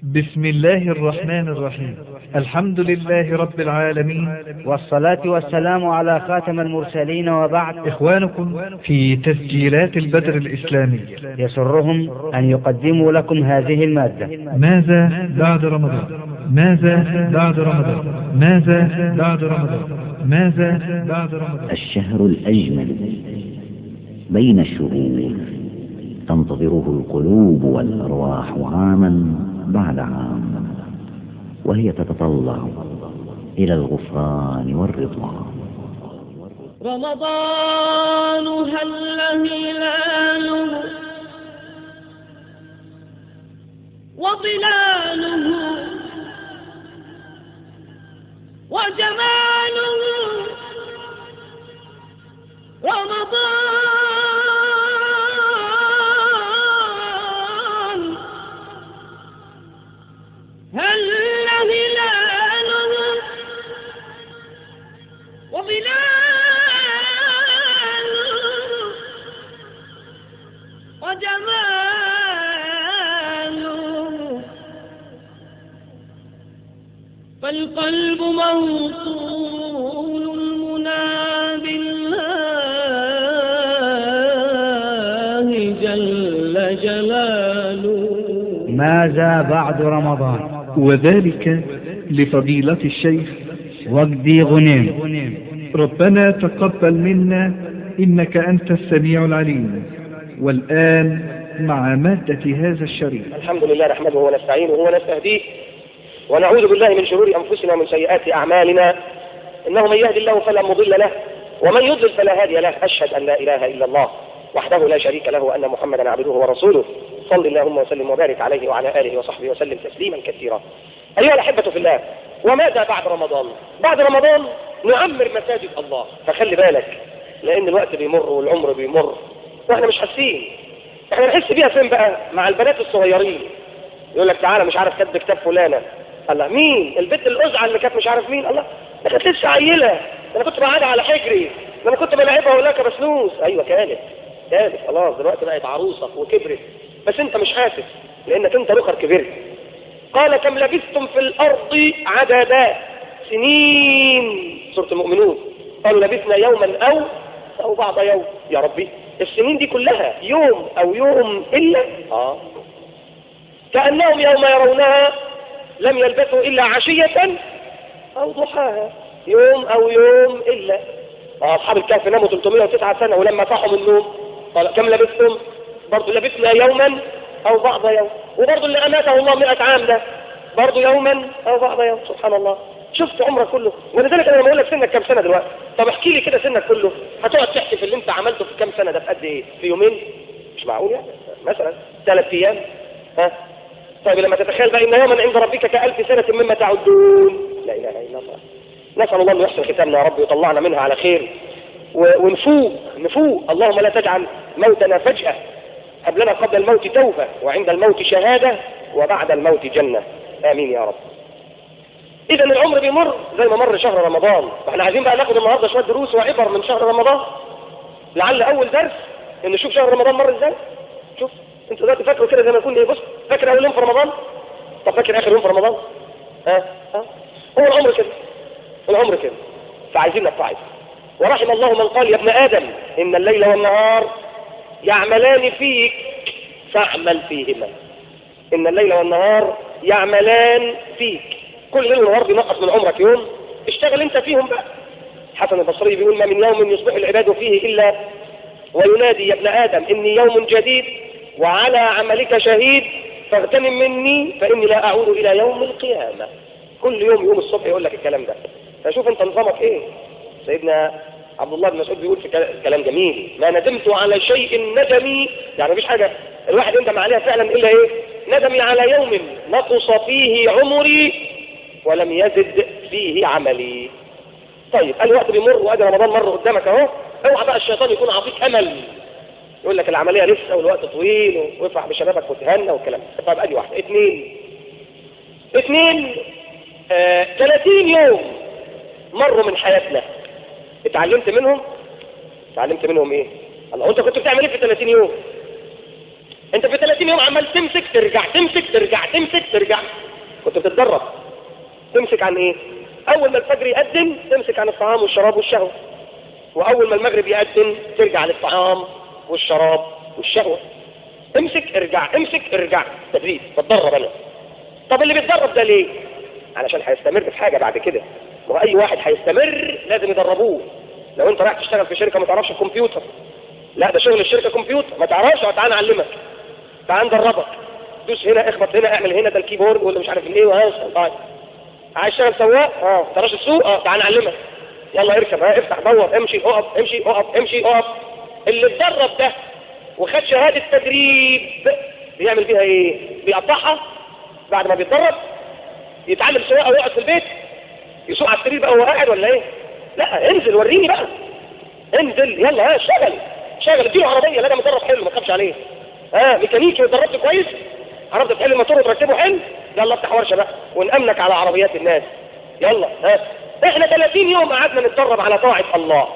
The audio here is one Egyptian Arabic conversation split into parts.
بسم الله الرحمن الرحيم الحمد لله رب العالمين والصلاة والسلام على خاتم المرسلين وبعد إخوانكم في تسجيلات البدر الإسلامي يسرهم أن يقدموا لكم هذه المادة ماذا بعد رمضان ماذا بعد رمضان ماذا بعد رمضان ماذا بعد رمضان الشهر الأجمل بين الشهور تنتظره القلوب والأرواح عاما بعد عام وهي تتطلع إلى الغفران والرضوان رمضان هل هلاله وظلاله وجماله رمضان هل هلاله وظلاله وجماله فالقلب موصول المنى بالله جل جلاله ماذا بعد رمضان وذلك لفضيلة الشيخ وجدي غنيم ربنا تقبل منا إنك أنت السميع العليم والآن مع مادة هذا الشريط الحمد لله نحمده ونستعينه ونستهديه ونعوذ بالله من شرور أنفسنا ومن سيئات أعمالنا إنه من يهدي الله فلا مضل له ومن يضلل فلا هادي له أشهد أن لا إله إلا الله وحده لا شريك له وأن محمدا عبده ورسوله صل اللهم وسلم وبارك عليه وعلى آله وصحبه وسلم تسليما كثيرا أيها الأحبة في الله وماذا بعد رمضان بعد رمضان نعمر مساجد الله فخلي بالك لأن الوقت بيمر والعمر بيمر واحنا مش حاسين احنا نحس بيها فين بقى مع البنات الصغيرين يقول لك تعالى مش عارف كاتب كتاب فلانة الله مين البنت الأزعة اللي كانت مش عارف مين الله ده كانت لسه عيلة ده انا كنت بقعدها على حجري ده انا كنت بلاعبها ولاك بسنوس ايوه كانت كانت خلاص دلوقتي بقت عروسة وكبرت بس انت مش حاسس لانك انت رخر كبرت قال كم لبثتم في الارض عددا سنين سورة المؤمنون قالوا لبثنا يوما او او بعض يوم يا ربي السنين دي كلها يوم او يوم الا اه كأنهم يوم يرونها لم يلبثوا الا عشية او ضحاها يوم او يوم الا اصحاب الكهف ناموا 309 سنة ولما صحوا من النوم قال كم لبثتم برضه لبثنا يوما او بعض يوم وبرضه اللي اماته الله 100 عام ده برضه يوما او بعض يوم سبحان الله شفت عمرك كله ولذلك انا لما اقول لك سنك كام سنه دلوقتي طب احكي لي كده سنك كله هتقعد تحكي في اللي انت عملته في كام سنه ده في قد ايه في يومين مش معقول يعني مثلا ثلاث ايام ها طيب لما تتخيل بقى ان يوما عند ربك كألف سنة مما تعدون لا اله الا الله نسأل الله ان يحسن ختامنا يا رب ويطلعنا منها على خير و- ونفوق نفوق اللهم لا تجعل موتنا فجأة هب لنا قبل الموت توبة وعند الموت شهادة وبعد الموت جنة آمين يا رب إذا العمر بيمر زي ما مر شهر رمضان فاحنا عايزين بقى ناخد النهاردة شوية دروس وعبر من شهر رمضان لعل أول درس إن نشوف شهر رمضان مر إزاي شوف أنت دلوقتي فاكره كده زي ما يكون إيه بص فاكر أول يوم في رمضان طب فاكر آخر يوم في رمضان ها ها هو العمر كده العمر كده فعايزين نتعظ ورحم الله من قال يا ابن آدم إن الليل والنهار يعملان فيك فاعمل فيهما إن الليل والنهار يعملان فيك كل ليل ونهار بينقص من عمرك يوم اشتغل انت فيهم بقى حسن البصري بيقول ما من يوم يصبح العباد فيه إلا وينادي يا ابن آدم إني يوم جديد وعلى عملك شهيد فاغتنم مني فإني لا أعود إلى يوم القيامة كل يوم يوم الصبح يقول لك الكلام ده فشوف انت نظامك ايه سيدنا عبد الله بن مسعود بيقول في كلا- كلام جميل ما ندمت على شيء ندمي يعني مفيش حاجة الواحد يندم عليها فعلا إلا إيه ندمي على يوم نقص فيه عمري ولم يزد فيه عملي طيب الوقت بيمر وادي رمضان مر قدامك اهو اوعى بقى الشيطان يكون عطيك امل يقول لك العملية لسه والوقت طويل وافرح بشبابك وتهنى والكلام ده. طيب ادي واحدة اثنين اثنين آه 30 يوم مروا من حياتنا اتعلمت منهم اتعلمت منهم ايه الله انت كنت بتعمل ايه في 30 يوم انت في 30 يوم عمال تمسك ترجع تمسك ترجع تمسك ترجع كنت بتتدرب تمسك عن ايه اول ما الفجر يقدم تمسك عن الطعام والشراب والشهوة واول ما المغرب يقدم ترجع للطعام والشراب والشهوة امسك ارجع امسك ارجع تدريب بتدرب انا طب اللي بيتدرب ده ليه علشان هيستمر في حاجة بعد كده واي واحد هيستمر لازم يدربوه لو انت رايح تشتغل في شركة ما تعرفش الكمبيوتر لا ده شغل الشركة كمبيوتر ما تعرفش تعال نعلمك تعال ندربك دوس هنا اخبط هنا اعمل هنا ده الكيبورد ولا مش عارف الايه وهذا طيب عايز تشتغل سواق اه ما تعرفش السوق اه تعال نعلمك يلا اركب ها افتح دور امشي اقف امشي اقف امشي اقف اللي اتدرب ده وخد شهادة تدريب بيعمل بيها ايه بيقطعها بعد ما بيتدرب يتعلم سواقه ويقعد في البيت يسوق على السرير بقى وهو قاعد ولا ايه لا انزل وريني بقى انزل يلا ها اشتغل شغل اديله عربيه لا ده مدرب حلو ما تخافش عليه ها ميكانيكي اتدربت كويس عرفت تحل الموتور وتركبه حلو يلا افتح ورشه بقى ونأمنك على عربيات الناس يلا ها احنا 30 يوم قعدنا نتدرب على طاعة الله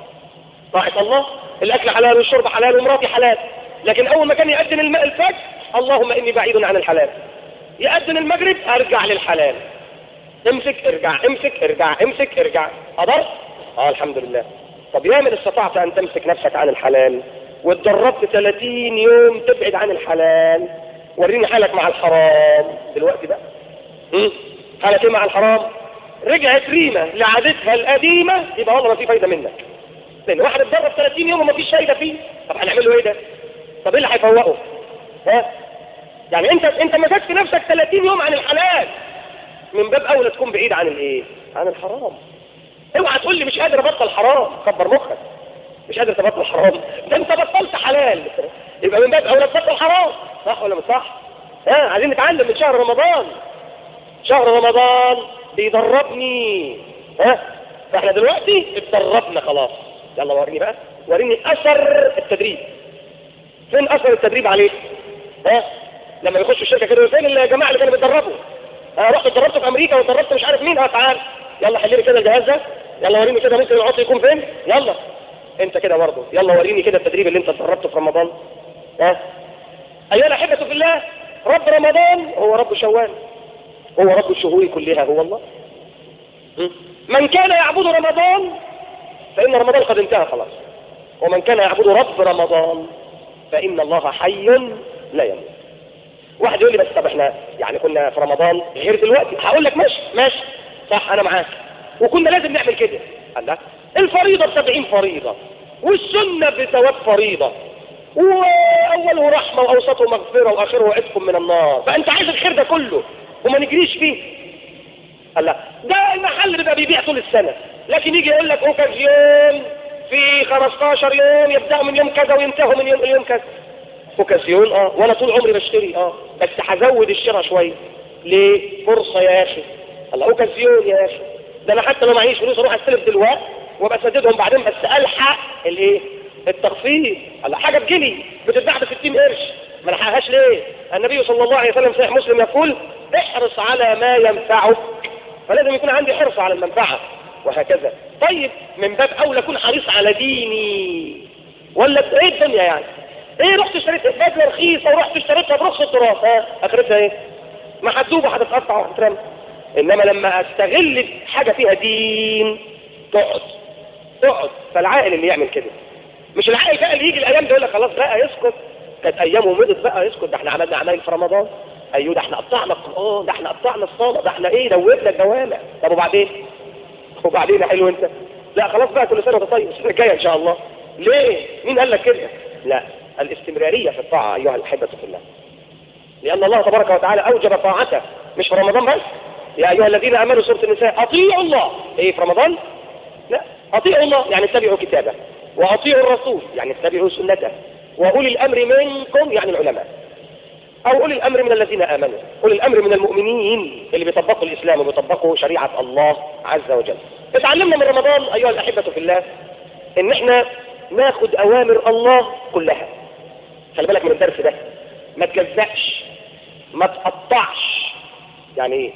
طاعة الله الاكل حلال والشرب حلال ومراتي حلال لكن اول ما كان يأذن الماء الفجر اللهم اني بعيد عن الحلال يأذن المغرب ارجع للحلال امسك ارجع امسك ارجع امسك ارجع قدرت اه الحمد لله طب يا من استطعت ان تمسك نفسك عن الحلال واتدربت 30 يوم تبعد عن الحلال وريني حالك مع الحرام دلوقتي بقى هم؟ حالك ايه مع الحرام رجعت ريمة لعادتها القديمة يبقى والله ما في فايدة منك لان واحد اتدرب 30 يوم وما فيش فايدة فيه طب هنعمل له ايه ده طب ايه اللي هيفوقه ها يعني انت انت مسكت نفسك 30 يوم عن الحلال من باب اولى تكون بعيد عن الايه عن الحرام اوعى تقول لي مش قادر ابطل حرام كبر مخك مش قادر تبطل حرام ده انت بطلت حلال يبقى من باب اولى تبطل حرام صح ولا مش صح ها عايزين نتعلم من شهر رمضان شهر رمضان بيدربني ها فاحنا دلوقتي اتدربنا خلاص يلا وريني بقى وريني اثر التدريب فين اثر التدريب عليك ها لما يخشوا الشركه كده فين الجماعه اللي كانوا بيتدربوا ها رحت اتدربت في امريكا واتدربت مش عارف مين ها تعال يلا حل لي كده الجهاز ده يلا وريني كده ممكن العطل يكون فين يلا انت كده برضه يلا وريني كده التدريب اللي انت اتدربته في رمضان ها ايها الاحبه في الله رب رمضان هو رب شوال هو رب الشهور كلها هو الله م? من كان يعبد رمضان فإن رمضان قد انتهى خلاص ومن كان يعبد رب رمضان فإن الله حي لا يموت واحد يقول لي بس طب احنا يعني كنا في رمضان غير دلوقتي هقول لك ماشي ماشي صح انا معاك وكنا لازم نعمل كده قال لا الفريضة بسبعين فريضة والسنة بثواب فريضة واوله رحمة واوسطه مغفرة واخره عتق من النار فانت عايز الخير ده كله وما نجريش فيه قال لا ده المحل بيبقى بيبيع طول السنة لكن يجي يقول لك اوكازيون في 15 يوم يبدأوا من يوم كذا وينتهوا من يوم, يوم كذا اوكازيون اه وانا طول عمري بشتري اه بس هزود الشراء شوية ليه فرصة يا اخي الله اوكازيون يا اخي ده انا حتى لو معيش فلوس اروح استلف دلوقتي وابقى اسددهم بعدين بس الحق الايه التخفيض الله حاجة بجنيه بتتباع ب 60 قرش ما لحقهاش ليه النبي صلى الله عليه وسلم صحيح مسلم يقول احرص على ما ينفعك فلازم يكون عندي حرص على المنفعة وهكذا طيب من باب اولى اكون حريص على ديني ولا ايه الدنيا يعني ايه رحت اشتريت بدله رخيصه ورحت اشتريتها برخص التراث ها اخرتها ايه ما هتدوب هتتقطع وهتترمى انما لما استغل حاجه فيها دين تقعد تقعد فالعاقل اللي يعمل كده مش العاقل بقى اللي يجي الايام ده يقول لك خلاص بقى يسكت كانت ايامه مضت بقى يسكت ده احنا عملنا عمايل في رمضان ايوه ده احنا قطعنا القرآن ده احنا قطعنا الصلاة ده احنا ايه دوبنا الجوامع طب وبعدين وبعدين يا حلو انت لا خلاص بقى كل سنة وانت طيب السنة الجاية ان شاء الله ليه مين قال لك كده لا الاستمرارية في الطاعة ايها الاحبة في الله لان الله تبارك وتعالى اوجب طاعته مش في رمضان بس يا ايها الذين امنوا سورة النساء اطيعوا الله ايه في رمضان لا اطيعوا الله يعني اتبعوا كتابه واطيعوا الرسول يعني اتبعوا سنته واولي الامر منكم يعني العلماء او اولي الامر من الذين امنوا اولي الامر من المؤمنين اللي بيطبقوا الاسلام وبيطبقوا شريعة الله عز وجل اتعلمنا من رمضان ايها الاحبة في الله ان احنا ناخد اوامر الله كلها خلي بالك من الدرس ده ما تجزأش ما تقطعش يعني ايه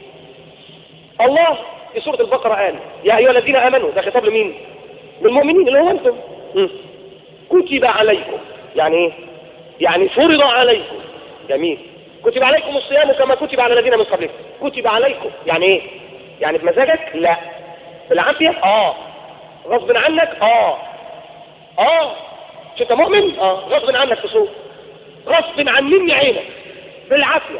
الله في سورة البقرة قال يا ايها الذين امنوا ده خطاب لمين للمؤمنين اللي هو انتم م. كتب عليكم يعني ايه يعني فرض عليكم جميل كتب عليكم الصيام كما كتب على الذين من قبلكم كتب عليكم يعني ايه يعني بمزاجك لا بالعافية اه غصب عنك اه اه مش انت مؤمن اه غصب عنك تصوم غصب عن مني عينك بالعافية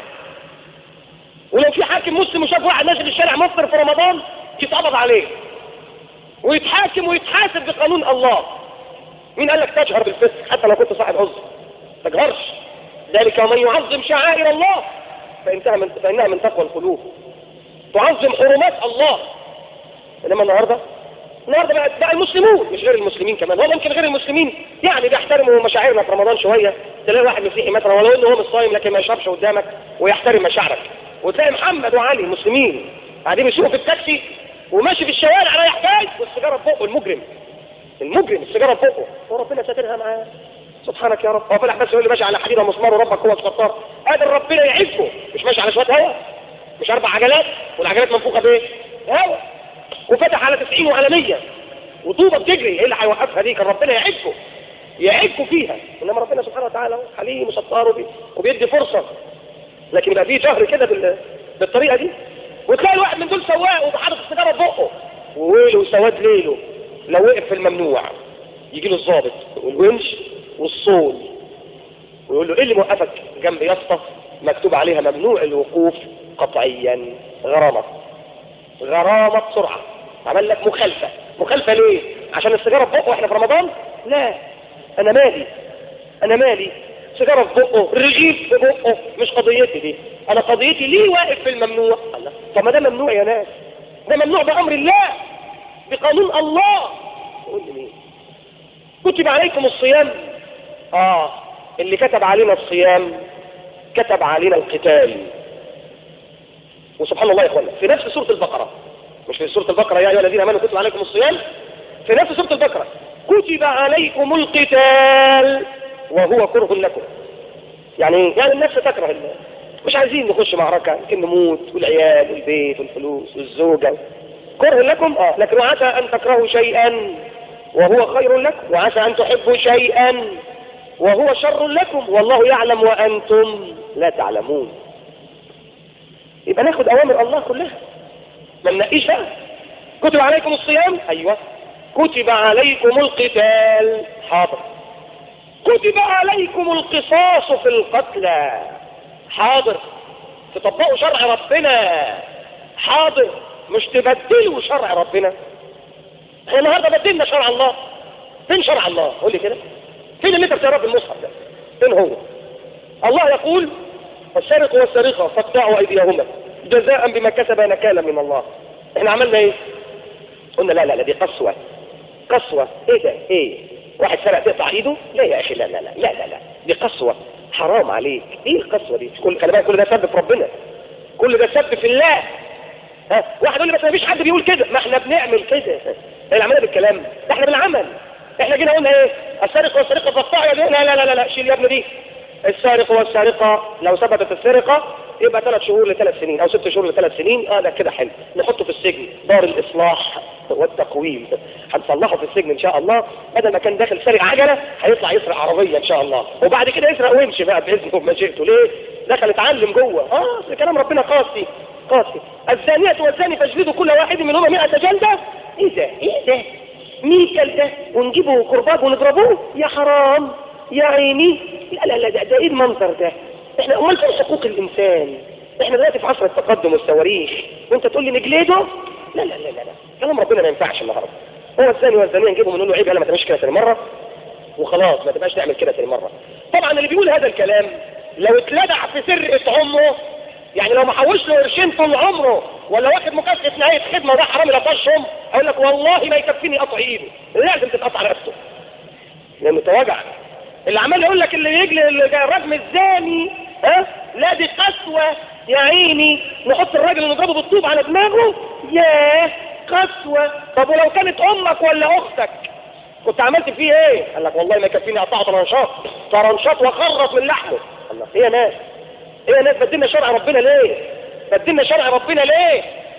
ولو في حاكم مسلم وشاف واحد نازل الشارع مفطر في رمضان يتقبض عليه ويتحاكم ويتحاسب بقانون الله مين قال لك تجهر بالفسق حتى لو كنت صاحب عذر ما تجهرش ذلك ومن يعظم شعائر الله فإنها من, فإنها من تقوى القلوب تعظم حرمات الله انما النهارده النهارده بقى, بقى المسلمون مش غير المسلمين كمان ولا يمكن غير المسلمين يعني بيحترموا مشاعرنا في رمضان شويه تلاقي واحد مسيحي مثلا ولو انه هو مش صايم لكن ما يشربش قدامك ويحترم مشاعرك وتلاقي محمد وعلي مسلمين قاعدين بيسوقوا في التاكسي وماشي في الشوارع رايح جاي والسيجاره في بقه المجرم المجرم السيجاره في بقه وربنا ساترها معاه سبحانك يا رب هو فلاح بس يقول لي ماشي على حديده مسمار وربك هو الستار قادر ربنا يعزه مش ماشي على شويه هوا مش اربع عجلات والعجلات منفوخه بايه؟ هوا وفتح على 90 وعلى 100 وطوبه بتجري ايه اللي هيوقفها دي كان ربنا يعزه يعزه فيها انما ربنا سبحانه وتعالى حليم وستار وبي- وبيدي فرصه لكن يبقى فيه جهر كده بال... بالطريقه دي وتلاقي الواحد من دول سواق وحاطط السيجاره في بقه وويله وسواد ليله لو وقف في الممنوع يجي له الضابط والونش والصول ويقول له ايه اللي موقفك جنب يافطه مكتوب عليها ممنوع الوقوف قطعيا غرامه غرامه بسرعه عمل لك مخالفه مخالفه ليه عشان السيجاره في بقه واحنا في رمضان لا انا مالي انا مالي سيجاره في بقه رغيف في بقه مش قضيتي دي انا قضيتي ليه واقف في الممنوع الله طب ما ده ممنوع يا ناس ده ممنوع بامر الله بقانون الله قول لي مين كتب عليكم الصيام اه اللي كتب علينا الصيام كتب علينا القتال وسبحان الله يا اخوانا في نفس سورة البقرة مش في سورة البقرة يا ايها الذين امنوا كتب عليكم الصيام في نفس سورة البقرة كتب عليكم القتال وهو كره لكم يعني إيه؟ يعني النفس تكره الله مش عايزين نخش معركة يمكن نموت والعيال والبيت والفلوس والزوجة كره لكم اه لكن وعسى ان تكرهوا شيئا وهو خير لكم وعسى ان تحبوا شيئا وهو شر لكم والله يعلم وانتم لا تعلمون يبقى ناخد اوامر الله كلها ما ننقيش بقى كتب عليكم الصيام ايوه كتب عليكم القتال حاضر كتب عليكم القصاص في القتلى حاضر تطبقوا شرع ربنا حاضر مش تبدلوا شرع ربنا احنا النهارده بدلنا شرع الله فين شرع الله قول لي كده فين اللي انت بتقراه في المصحف ده فين هو الله يقول السارق والسارقة فاقطعوا ايديهما جزاء بما كسب نكالا من الله احنا عملنا ايه قلنا لا لا لا دي قسوة قسوة ايه ده ايه واحد سرق تقطع ايده لا يا اخي لا لا لا لا لا, لا. دي قسوة حرام عليك ايه القسوة دي كل خلي بالك كل ده سب في ربنا كل ده سب في الله ها واحد يقول لي بس ما فيش حد بيقول كده ما احنا بنعمل كده ايه اللي عملنا بالكلام ده احنا بالعمل احنا جينا قلنا ايه السارق والسارقة فاقطعوا يديهم لا لا لا لا, لا. شيل يا ابني دي السارق والسارقة لو ثبتت السرقة يبقى ثلاث شهور لثلاث سنين او ست شهور لثلاث سنين اه ده كده حلو نحطه في السجن دار الاصلاح والتقويم هنصلحه في السجن ان شاء الله بدل ما كان داخل سارق عجلة هيطلع يسرق عربية ان شاء الله وبعد كده يسرق ويمشي بقى باذنه ومشيئته ليه دخل اتعلم جوه اه أصل كلام ربنا قاسي قاسي الزانية والزاني فاجلدوا كل واحد منهما 100 جلدة ايه ده ايه ده مين جلدة ونجيبه كرباج ونضربوه يا حرام يا عيني لا لا لا ده, ده ايه المنظر ده احنا امال فين حقوق الانسان احنا دلوقتي في عصر التقدم والصواريخ وانت تقول لي نجلده لا لا لا لا لا كلام ربنا ما ينفعش النهارده هو الثاني والثانيه نجيبه ونقول له عيب يلا ما تعملش كده ثاني مره وخلاص ما تبقاش تعمل كده ثاني مره طبعا اللي بيقول هذا الكلام لو اتلدع في سرقه عمره يعني لو ما حوش له قرشين طول عمره ولا واخد مكافأة نهاية خدمة وده حرامي لطشهم اقول لك والله ما يكفيني قطع ايده لازم تتقطع رقبته لانه تواجع اللي عمال يقول لك اللي يجلي الرجم الزاني ها لا دي قسوة يا عيني نحط الراجل ونضربه بالطوب على دماغه ياه قسوة طب ولو كانت امك ولا اختك كنت عملت فيه ايه قال لك والله ما يكفيني اقطعه طرنشات طرنشات وخرط من لحمه الله ايه يا ناس ايه يا ناس بدلنا شرع ربنا ليه بدلنا شرع ربنا ليه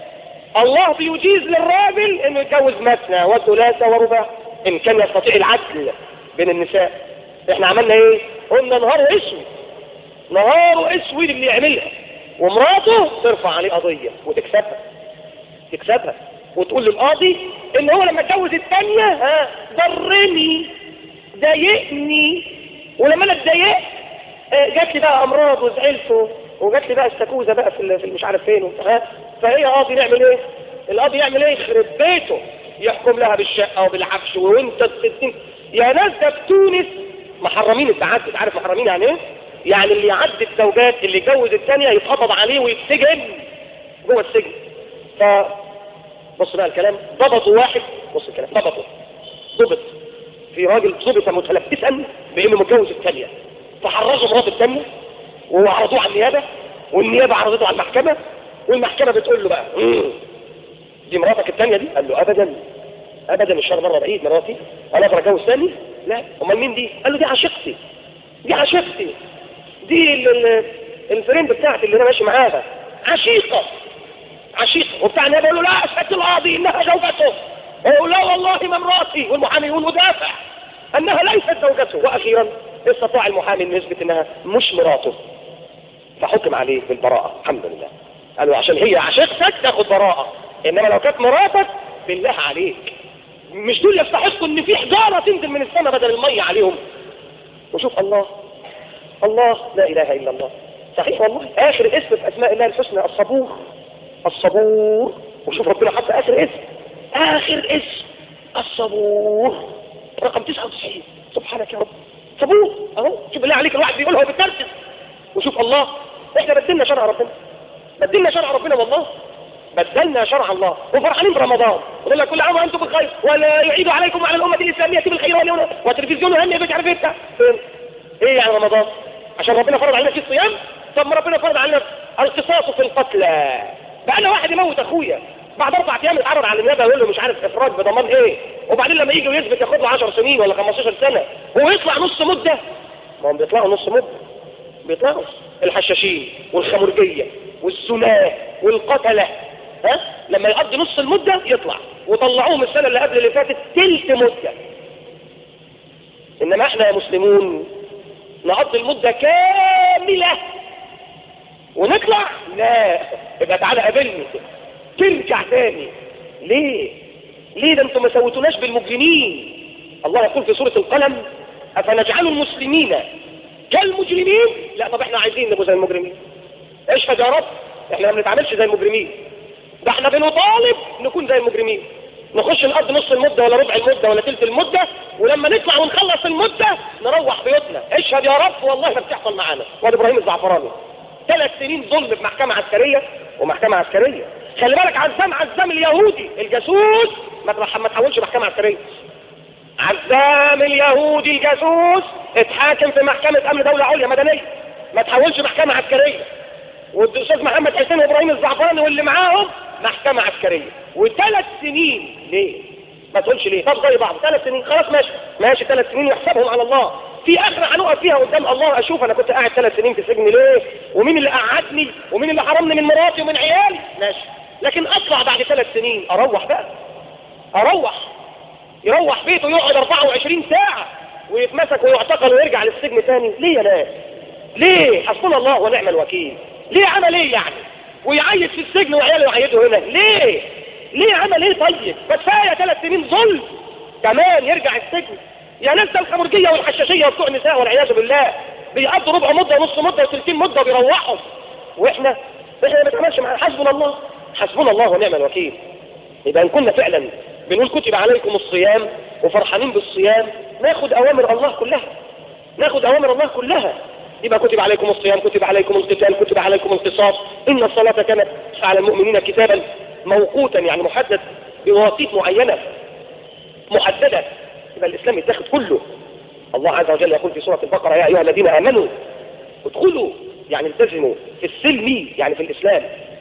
الله بيجيز للراجل انه يتجوز مثنى وثلاثة ورباع ان كان يستطيع العدل بين النساء احنا عملنا ايه قلنا نهاره اسود نهاره اسود اللي يعملها ومراته ترفع عليه قضية وتكسبها تكسبها وتقول للقاضي ان هو لما اتجوز الثانية ها ضرني ضايقني ولما انا اتضايقت آه، جات لي بقى امراض وزعلت وجات لي بقى استاكوزه بقى في ال- في مش عارف فين ها فهي قاضي نعمل ايه القاضي يعمل ايه يخرب بيته يحكم لها بالشقه وبالعفش وانت الستين يا ناس ده في تونس محرمين التعدد عارف محرمين يعني ايه يعني اللي يعدد الزوجات اللي يتجوز الثانيه يتقبض عليه ويتسجن جوه السجن ف بص بقى الكلام ضبطوا واحد بص الكلام ضبطوا ضبط في راجل ضبط متلبسا بانه متجوز الثانيه فحرجوا مراته الثانيه وعرضوه على النيابه والنيابه عرضته على المحكمه والمحكمه بتقول له بقى "مم، دي مراتك الثانيه دي قال له ابدا ابدا الشر مره بعيد مراتي انا اقدر اتجوز ثاني لا امال مين دي قال له دي عشيقتي دي عشيقتي دي ال- ال- الفريند بتاعتي اللي انا ماشي معاها عشيقه عشيقه وبتاع النيابه يقول له لا اشهد القاضي انها زوجته يقول لا والله ما مراتي والمحامي يقول مدافع انها ليست زوجته واخيرا استطاع المحامي انه يثبت انها مش مراته فحكم عليه بالبراءة الحمد لله قالوا عشان هي عشيقتك تاخد براءة انما لو كانت مراتك بالله عليك مش دول يستحقوا ان في حجارة تنزل من السماء بدل المية عليهم وشوف الله الله لا اله الا الله صحيح والله اخر اسم في اسماء الله الحسنى الصبور الصبور وشوف ربنا حط اخر اسم اخر اسم الصبور رقم 99 سبحانك يا رب صبور اهو شوف بالله عليك الواحد بيقولها وبتركز وشوف الله احنا بدلنا شرع ربنا بدلنا شرع ربنا والله بدلنا شرع الله وفرحانين برمضان ويقول لك كل عام وانتم بخير ولا يعيد عليكم على الامه الاسلاميه بالخير واليوم والتلفزيون يهنئ مش عارف ايه بتاع. فين ايه يعني رمضان عشان ربنا فرض علينا فيه الصيام طب ما ربنا فرض علينا القصاص في القتلى بقى انا واحد يموت اخويا بعد اربع ايام يتعرض على النيابه يقول له مش عارف افراج بضمان ايه وبعدين لما يجي ويثبت ياخد له 10 سنين ولا 15 سنه ويطلع نص مده ما هم بيطلعوا نص مده بيطلعوا الحشاشين والخمرجية والزناة والقتلة ها لما يقضي نص المدة يطلع وطلعوهم السنة اللي قبل اللي فاتت تلت مدة انما احنا يا مسلمون نقضي المدة كاملة ونطلع لا يبقى تعالى قابلني ترجع تاني ليه ليه ده انتم ما سويتوناش بالمجرمين الله يقول في سورة القلم افنجعل المسلمين كالمجرمين لا طب احنا عايزين نبقى زي المجرمين اشهد يا رب احنا ما بنتعاملش زي المجرمين ده احنا بنطالب نكون زي المجرمين نخش الارض نص المدة ولا ربع المدة ولا تلت المدة ولما نطلع ونخلص المدة نروح بيوتنا اشهد يا رب والله ما بتحصل معانا واد ابراهيم الزعفراني ثلاث سنين ظلم في محكمة عسكرية ومحكمة عسكرية خلي بالك عزام عزام اليهودي الجاسوس ما ترح- ما تحولش محكمة عسكرية عزام اليهودي الجاسوس اتحاكم في محكمة امن دولة عليا مدنية ما تحولش محكمة عسكرية والاستاذ محمد حسين وابراهيم الزعفراني واللي معاهم محكمة عسكرية وثلاث سنين ليه ما تقولش ليه طب زي بعض ثلاث سنين خلاص ماشي ماشي ثلاث سنين يحسبهم على الله في اخرة هنقف فيها قدام الله اشوف انا كنت قاعد ثلاث سنين في سجن ليه ومين اللي قعدني ومين اللي حرمني من مراتي ومن عيالي ماشي لكن اطلع بعد ثلاث سنين اروح بقى اروح يروح بيته يقعد 24 ساعة ويتمسك ويعتقل ويرجع للسجن تاني ليه يا ناس ليه حسبنا الله ونعم الوكيل ليه عمل ايه يعني ويعيد في السجن وعياله يعيدوا هنا ليه ليه عمل ايه طيب ما كفايه ثلاث سنين ظلم كمان يرجع السجن يا ناس ده الخمرجيه والحشاشيه وبتوع النساء والعياذ بالله بيقضوا ربع مده ونص مده وثلثين مده وبيروحوا واحنا احنا ما بنتعاملش مع حسبنا الله حسبنا الله ونعم الوكيل يبقى ان كنا فعلا بنقول كتب عليكم الصيام وفرحانين بالصيام ناخد اوامر الله كلها ناخد اوامر الله كلها يبقى كتب عليكم الصيام كتب عليكم القتال كتب عليكم القصاص ان الصلاة كانت على المؤمنين كتابا موقوتا يعني محدد بمواقيت معينة محددة يبقى الاسلام يتاخد كله الله عز وجل يقول في سورة البقرة يا ايها الذين امنوا ادخلوا يعني التزموا في السلم يعني في الاسلام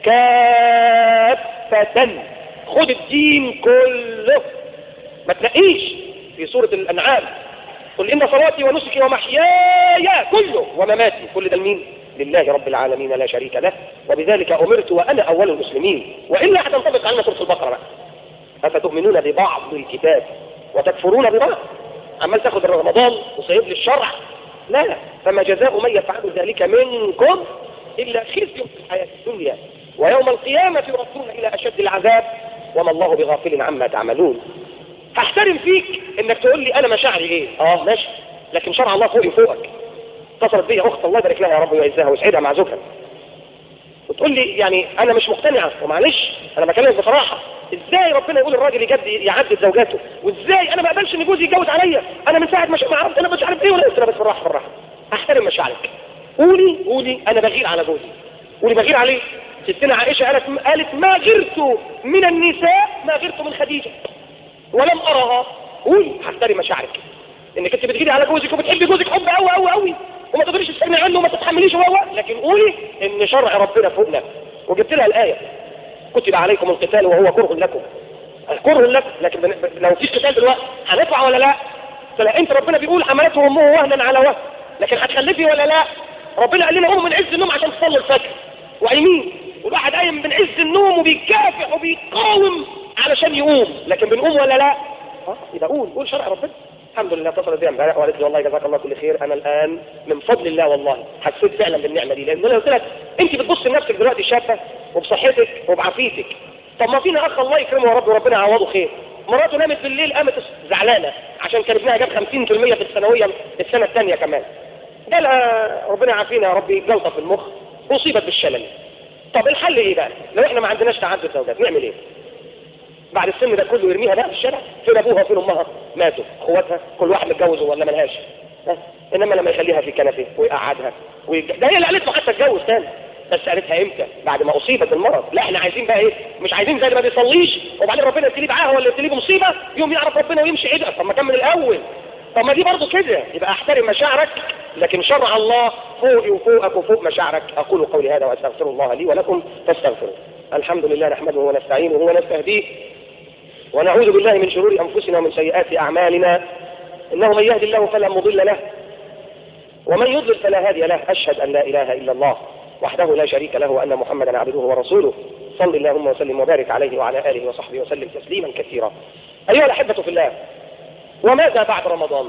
كافة خد الدين كله ما تنقيش في سورة الانعام قل ان صلاتي ونسكي ومحياي كله ومماتي كل ده لمين لله رب العالمين لا شريك له وبذلك امرت وانا اول المسلمين والا هتنطبق علينا سورة البقرة بقى افتؤمنون ببعض الكتاب وتكفرون ببعض عمال تاخد رمضان وسايب لي الشرع لا فما جزاء من يفعل ذلك منكم إلا خزي في الحياة الدنيا ويوم القيامة يردون إلى أشد العذاب وما الله بغافل عما تعملون هحترم فيك انك تقول لي انا مشاعري ايه اه ماشي لكن شرع الله فوقي وفوقك اتصلت بي اخت الله يبارك لها يا رب ويعزها ويسعدها مع زوجها وتقول لي يعني انا مش مقتنعه ومعلش انا بكلمك بصراحه ازاي ربنا يقول الراجل يجد يعدد زوجاته وازاي انا ما اقبلش ان جوزي يتجوز عليا انا من ساعه ما ش- ما عرفت انا مش عارف ايه ولا قلت لها بس بالراحه بالراحه احترم مشاعرك قولي قولي انا بغير على جوزي قولي بغير عليه ستنا عائشه قالت قالت ما غرت من النساء ما غرت من خديجه ولم ارها قولي هحترم مشاعرك انك انت بتغيري على جوزك وبتحبي جوزك حب قوي قوي قوي وما تقدريش تستغني عنه وما تتحمليش هو لكن قولي ان شرع ربنا فوقنا وجبت لها الايه كتب عليكم القتال وهو كره لكم كره لكم لكن بن- ب- لو في قتال دلوقتي هنطلع ولا لا فلا انت ربنا بيقول حملته امه وهنا على وهن لكن هتخلفي ولا لا ربنا قال لنا قوموا من عز النوم عشان تصلوا الفجر وقايمين والواحد قايم من عز النوم وبيكافح وبيقاوم علشان يقوم لكن بنقوم ولا لا اه يبقى قول قول شرع ربنا الحمد لله اتصلت بي امبارح وقالت لي والله جزاك الله كل خير انا الان من فضل الله والله حسيت فعلا بالنعمه دي لان انا قلت لك انت بتبص لنفسك دلوقتي شابه وبصحتك وبعافيتك طب ما فينا اخ الله يكرمه يا رب وربنا يعوضه خير مراته نامت بالليل قامت زعلانه عشان كان ابنها جاب 50% في الثانويه السنه الثانيه كمان جالها ربنا يعافينا يا رب جلطه في المخ اصيبت بالشلل طب الحل ايه بقى لو احنا ما عندناش تعدد زوجات نعمل ايه بعد السن ده كله يرميها بقى في الشارع فين ابوها وفين امها ماتوا اخواتها كل واحد متجوز ولا ملهاش ها؟ انما لما يخليها في كنفه ويقعدها ويج... ده هي اللي قالت له حتى اتجوز تاني بس قالتها امتى بعد ما اصيبت بالمرض لا احنا عايزين بقى ايه مش عايزين زي اللي ما بيصليش وبعدين ربنا يبتليه معاها ولا يبتليه بمصيبه يوم يعرف ربنا ويمشي عدل طب ما كان من الاول طب ما دي برضه كده يبقى احترم مشاعرك لكن شرع الله فوقي وفوقك وفوق مشاعرك اقول قولي هذا واستغفر الله لي ولكم فاستغفروه الحمد لله نحمده ونستعينه ونستهديه ونعوذ بالله من شرور أنفسنا ومن سيئات أعمالنا إنه من يهدي الله فلا مضل له ومن يضلل فلا هادي له أشهد أن لا إله إلا الله وحده لا شريك له وأن محمدا عبده ورسوله صل اللهم وسلم وبارك عليه وعلى آله وصحبه وسلم تسليما كثيرا أيها الأحبة في الله وماذا بعد رمضان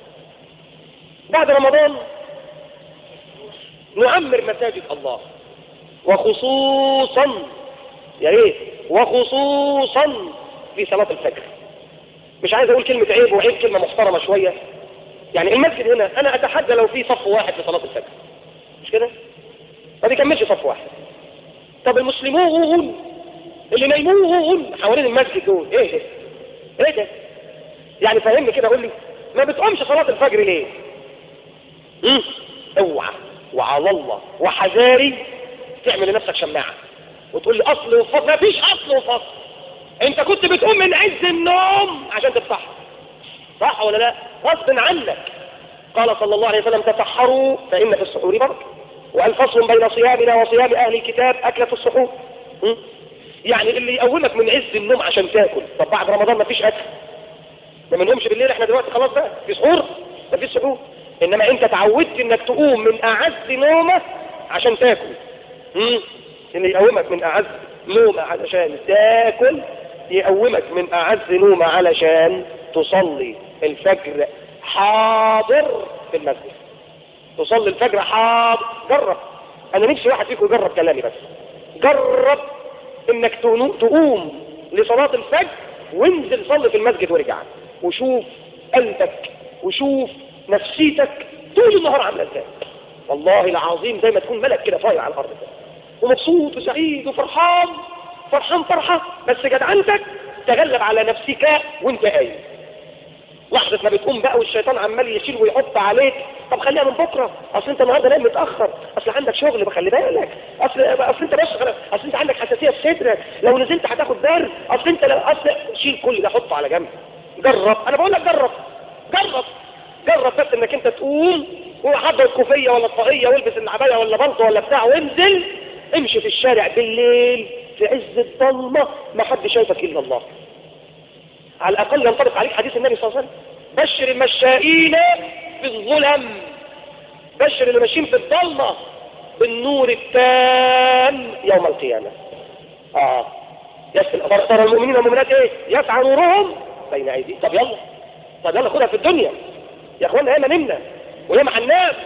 بعد رمضان نعمر مساجد الله وخصوصا يا ريت وخصوصا في صلاة الفجر مش عايز اقول كلمة عيب وعيب كلمة محترمة شوية يعني المسجد هنا انا اتحدى لو في صف واحد في صلاة الفجر مش كده ما بيكملش صف واحد طب المسلمون اللي نايمون حوالين المسجد دول ايه ده ايه ده يعني فهمني كده قول لي ما بتقومش صلاة الفجر ليه امم اوعى وعلى الله وحذاري تعمل لنفسك شماعة وتقول لي اصل وفصل ما فيش اصل وفصل انت كنت بتقوم من عز النوم عشان تفتح صح ولا لا غصب عنك قال صلى الله عليه وسلم تسحروا فإن في السحور بركة وقال فصل بين صيامنا وصيام أهل الكتاب أكلة السحور م? يعني اللي يقومك من عز النوم عشان تاكل طب بعد رمضان ما فيش أكل ما بنقومش بالليل احنا دلوقتي خلاص بقى في سحور ما فيش سحور انما انت تعودت انك تقوم من اعز نومه عشان تاكل م? اللي يقومك من اعز نومه علشان تاكل يقومك من اعز نومه علشان تصلي الفجر حاضر في المسجد تصلي الفجر حاضر جرب انا نفسي واحد فيكم يجرب كلامي بس جرب انك تنو- تقوم لصلاة الفجر وانزل صلي في المسجد وارجع وشوف قلبك وشوف نفسيتك طول النهار عامله ازاي والله العظيم زي ما تكون ملك كده طاير على الارض كده ومبسوط وسعيد وفرحان فرحان فرحة بس جدعنتك تغلب على نفسك وانت قايم لحظة ما بتقوم بقى والشيطان عمال يشيل ويحط عليك طب خليها من بكرة اصل انت النهارده نايم متأخر اصل عندك شغل بخلي بالك اصل اصل انت بس اصل انت عندك حساسية في صدرك لو نزلت هتاخد برد اصل انت لا اصل شيل كل ده حطه على جنب جرب انا بقول لك جرب جرب جرب بس انك انت تقوم وحضر الكوفية ولا الطاقية والبس العباية ولا بلطو ولا بتاع وانزل امشي في الشارع بالليل في عز الضلمة ما حد شايفك الا الله على الاقل ينطبق عليك حديث النبي صلى الله عليه وسلم بشر المشائين في الظلم بشر اللي ماشيين في الضلمة بالنور التام يوم القيامة اه يسأل ترى المؤمنين والمؤمنات ايه يسعى نورهم بين ايديهم طب يلا طب يلا خدها في الدنيا يا اخوانا ياما نمنا وياما هننام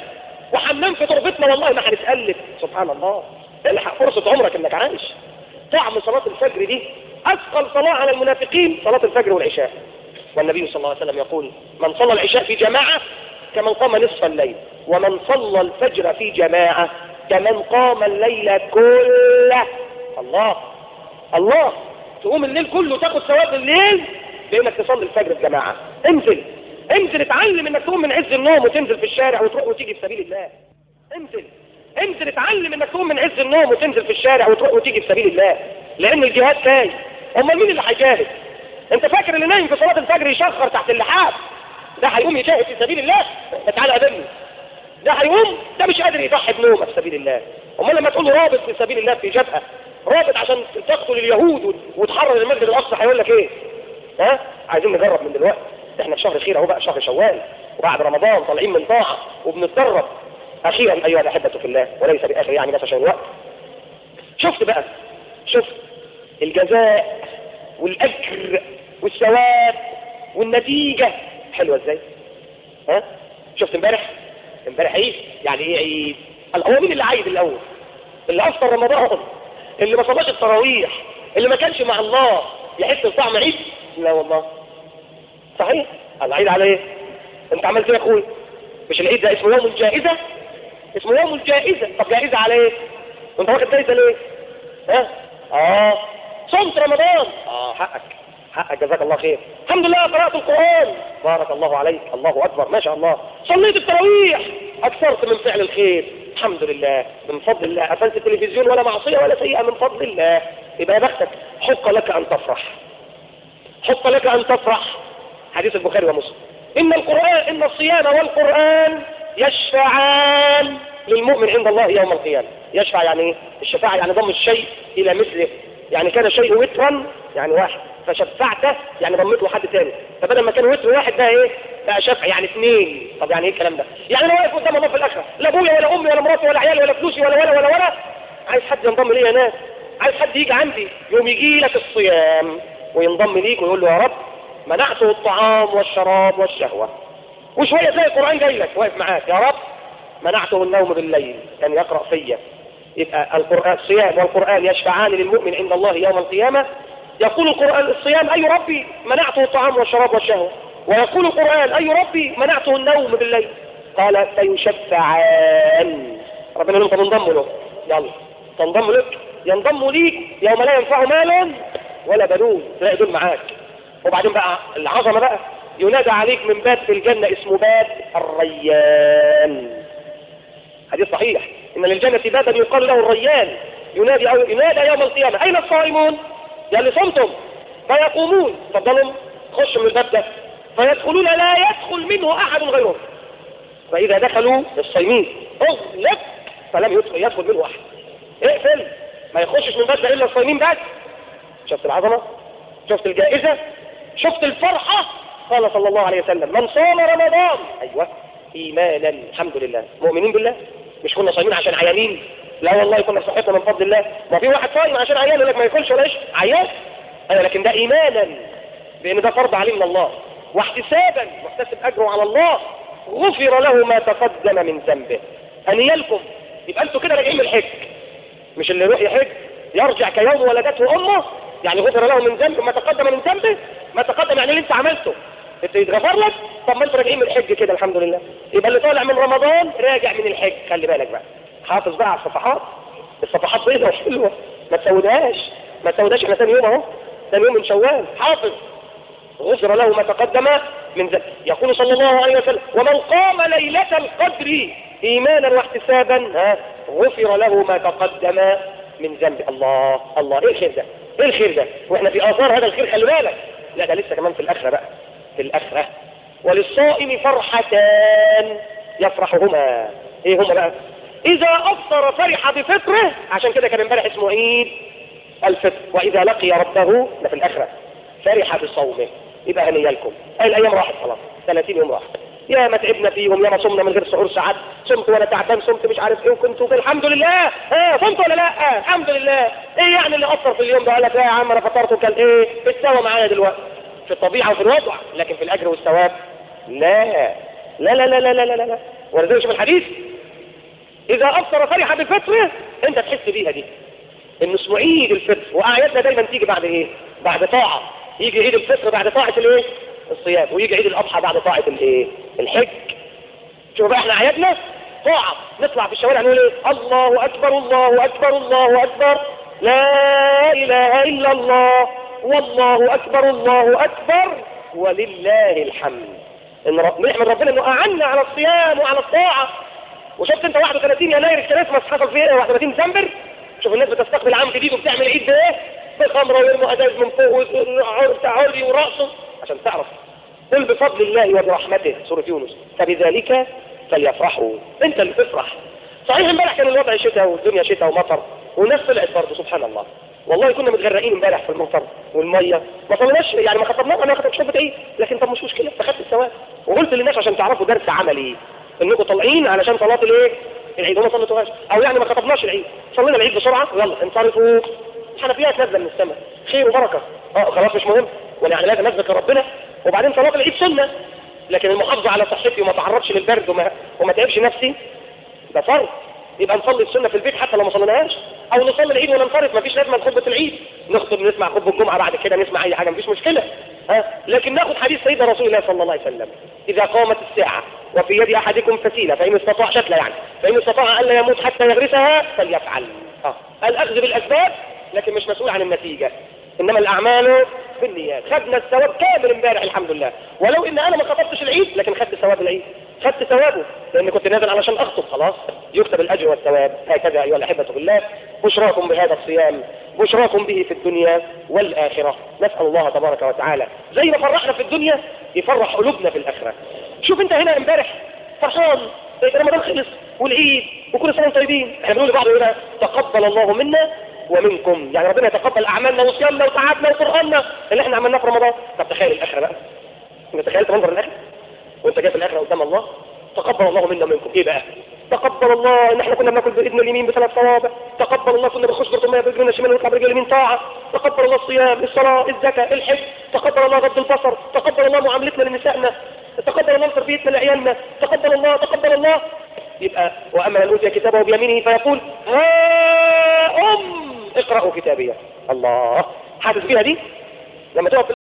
وحمام في تربتنا والله ما هنتقلب سبحان الله الحق فرصة عمرك انك عايش طعم صلاة الفجر دي اثقل صلاة على المنافقين صلاة الفجر والعشاء والنبي صلى الله عليه وسلم يقول من صلى العشاء في جماعة كمن قام نصف الليل ومن صلى الفجر في جماعة كمن قام الليل كله الله الله تقوم الليل كله تاخد ثواب الليل بانك تصلي الفجر في جماعة انزل انزل اتعلم انك تقوم من عز النوم وتنزل في الشارع وتروح وتيجي في سبيل الله انزل انزل اتعلم انك تقوم من عز النوم وتنزل في الشارع وتروح وتيجي في سبيل الله لان الجهاد جاي امال مين اللي هيجاهد انت فاكر اللي نايم في صلاة الفجر يشخر تحت اللحاف ده هيقوم يجاهد في سبيل الله تعالى قابلني ده هيقوم ده مش قادر يضحي بنومه في سبيل الله امال لما تقول له رابط في سبيل الله في جبهه رابط عشان تقتل اليهود وتحرر المسجد الاقصى هيقول لك ايه ها عايزين نجرب من دلوقتي احنا في شهر خير اهو بقى شهر شوال وبعد رمضان طالعين من طاعه وبنتدرب اخيرا ايها الاحبه في الله وليس باخر يعني بس عشان الوقت شفت بقى شفت الجزاء والاجر والثواب والنتيجه حلوه ازاي ها شفت امبارح امبارح عيد يعني ايه عيد هو مين اللي عايد الاول اللي افطر رمضان اللي ما صلاش التراويح اللي ما كانش مع الله يحس بطعم عيد لا والله صحيح العيد على ايه انت عملت ايه يا اخوي مش العيد ده اسمه يوم الجائزة اسمه يوم الجائزة طب جائزة على ايه وانت واخد جائزة ليه ها اه صمت رمضان اه حقك حقك جزاك الله خير الحمد لله قرأت القرآن بارك الله عليك الله أكبر ما شاء الله صليت التراويح أكثرت من فعل الخير الحمد لله من فضل الله قفلت التلفزيون ولا معصية ولا سيئة من فضل الله يبقى يا بختك حق لك أن تفرح حق لك أن تفرح حديث البخاري ومسلم إن القرآن إن الصيام والقرآن يشفعان للمؤمن عند الله يوم القيامة يشفع يعني ايه الشفاعة يعني ضم الشيء إلى مثله يعني كان الشيء وترا يعني واحد فشفعته يعني ضمته حد تاني فبدل ما كان وتر واحد بقى ايه بقى شفع يعني اثنين طب يعني ايه الكلام ده يعني انا واقف قدام الله في الاخره لا ابويا ولا امي ولا مراتي ولا عيالي ولا فلوسي ولا ولا ولا ولا عايز حد ينضم لي يا ناس عايز حد يجي عندي يوم يجي لك الصيام وينضم ليك ويقول له يا رب منعته الطعام والشراب والشهوة وشوية تلاقي القرآن جاي لك واقف معاك يا رب منعته النوم بالليل كان يقرأ فيا يبقى القرآن الصيام والقرآن يشفعان للمؤمن عند الله يوم القيامة يقول القرآن الصيام أي ربي منعته الطعام والشراب والشهوة ويقول القرآن أي ربي منعته النوم بالليل قال فيشفعان ربنا يقول تنضم له يلا تنضم لك ينضم ليك يوم لا ينفع مال ولا بنون تلاقي دول معاك وبعدين بقى العظمة بقى ينادى عليك من باب في الجنة اسمه باب الريان حديث صحيح ان للجنة بابا يقال له الريان ينادي أو ينادى يوم القيامة اين الصائمون يا اللي صمتم فيقومون تفضلوا خشوا من الباب ده فيدخلون لا يدخل منه احد غيرهم فاذا دخلوا الصايمين اغلق فلم يدخل يدخل منه احد اقفل ما يخشش من الباب ده الا الصايمين بس شفت العظمة شفت الجائزة شفت الفرحة قال صلى الله عليه وسلم من صام رمضان ايوه ايمانا الحمد لله مؤمنين بالله مش كنا صايمين عشان عيانين لا والله كنا صحتنا من فضل الله ما في واحد صايم عشان عيان يقول لك ما ياكلش ولا يشرب عيان ايوه لكن ده ايمانا بان ده فرض عليه من الله واحتسابا واحتسب اجره على الله غفر له ما تقدم من ذنبه انيالكم يبقى انتوا كده راجعين من الحج مش اللي يروح يحج يرجع كيوم ولدته امه يعني غفر له من ذنب ما تقدم من ذنبه ما تقدم يعني اللي انت عملته انت يتغفر لك طب ما انت راجعين من الحج كده الحمد لله يبقى اللي طالع من رمضان راجع من الحج خلي بالك بقى حافظ بقى على الصفحات الصفحات بيضة وحلوة ما تسودهاش ما تسودهاش احنا ثاني يوم اهو ثاني يوم من شوال حافظ غفر له ما تقدم من ذنب يقول صلى الله عليه وسلم ومن قام ليلة القدر ايمانا واحتسابا ها غفر له ما تقدم من ذنب الله الله ايه الخير ده ايه الخير ده واحنا في اثار هذا الخير خلي بالك لا ده لسه كمان في الاخره بقى في الاخره وللصائم فرحتان يفرحهما ايه هما بقى اذا افطر فرح بفطره عشان كده كان امبارح اسمه عيد الفطر واذا لقي ربه ده في الاخره فرح بصومه يبقى هنيالكم اي الايام راحت خلاص 30 يوم راحت يا ما تعبنا فيهم يا ما صمنا من غير سحور ساعات صمت وانا تعبان صمت مش عارف ايه وكنت الحمد لله ها صمت ولا لا الحمد لله ايه يعني اللي اثر في اليوم ده قال لك لا يا عم انا فطرت وكان ايه اتساوى معايا دلوقتي في الطبيعه وفي الوضع لكن في الاجر والثواب لا لا لا لا لا لا لا لا لا ولذلك شوف الحديث اذا افطر فرح بفطره انت تحس بيها دي انه اسمه عيد الفطر واعيادنا دايما تيجي بعد ايه بعد طاعة يجي عيد الفطر بعد طاعة الايه الصيام ويجي عيد الاضحى بعد طاعة الايه الحج شوف بقى احنا اعيادنا طاعة نطلع في الشوارع نقول ايه الله اكبر الله اكبر الله اكبر لا اله الا الله والله اكبر الله اكبر ولله الحمد ان رب... نحمد ربنا انه اعنا على الصيام وعلى الطاعة وشفت انت 31 يناير الكريسماس حصل فيه ايه 31 ديسمبر شوف الناس بتستقبل عام جديد وبتعمل عيد بايه بخمره ويرموا ازاز من فوق وعري ورقصه عشان تعرف قل بفضل الله وبرحمته سورة يونس فبذلك فليفرحوا انت اللي تفرح صحيح امبارح كان الوضع شتاء والدنيا شتاء ومطر والناس طلعت برضه سبحان الله والله كنا متغرقين امبارح في المطر والميه ما صليناش يعني ما خطبناش انا ما خطبتش خطبه ايه لكن طب مش مشكله فخدت الثواب وقلت للناس عشان تعرفوا درس عملي انكم طالعين علشان صلاه الايه العيد وما صليتوهاش او يعني ما خطبناش العيد صلينا العيد بسرعه ويلا انصرفوا حنفيات نازله من السماء خير وبركه اه خلاص مش مهم ولا يعني لازم اذكر ربنا وبعدين صلاه العيد سنه لكن المحافظه على صحتي وما تعرضش للبرد وما وما تعبش نفسي ده فرض يبقى نصلي السنه في البيت حتى لو ما صليناهاش او نصلي العيد وننصرف مفيش لازمه خطبه العيد نخطب نسمع خطبه الجمعه بعد كده نسمع اي حاجه مفيش مشكله ها لكن ناخد حديث سيدنا رسول الله صلى الله عليه وسلم اذا قامت الساعه وفي يد احدكم فسيله فان استطاع شكله يعني فان استطاع الا يموت حتى يغرسها فليفعل اه الاخذ بالاسباب لكن مش مسؤول عن النتيجه انما الاعمال بالنيات خدنا الثواب كامل امبارح الحمد لله ولو ان انا ما خطبتش العيد لكن خدت ثواب العيد خدت ثوابه لان كنت نازل علشان اخطب خلاص يكتب الاجر والثواب هكذا ايها الاحبه بالله بشراكم بهذا الصيام بشراكم به في الدنيا والاخره نسال الله تبارك وتعالى زي ما فرحنا في الدنيا يفرح قلوبنا في الاخره شوف انت هنا امبارح فرحان رمضان خلص والعيد وكل سنه وانتم طيبين احنا بنقول لبعض هنا تقبل الله منا ومنكم يعني ربنا يتقبل اعمالنا وصيامنا وتعبنا وقراننا اللي احنا عملناه في رمضان طب تخيل الاخره بقى انت تخيلت منظر الاخره وانت جاي في الاخره قدام الله تقبل الله منا ومنكم ايه بقى تقبل الله ان احنا كنا بناكل باذن اليمين بثلاث صوابع تقبل الله كنا بنخش برطميه برجلنا الشمال ونطلع برجل اليمين طاعه تقبل الله الصيام الصلاه الزكاه الحج تقبل الله غض البصر تقبل الله معاملتنا لنسائنا تقبل الله تربيتنا لعيالنا تقبل الله تقبل الله يبقى واما من اوتي كتابه بيمينه فيقول ها ام اقرأوا كتابية الله حاسس بيها دي لما تقف في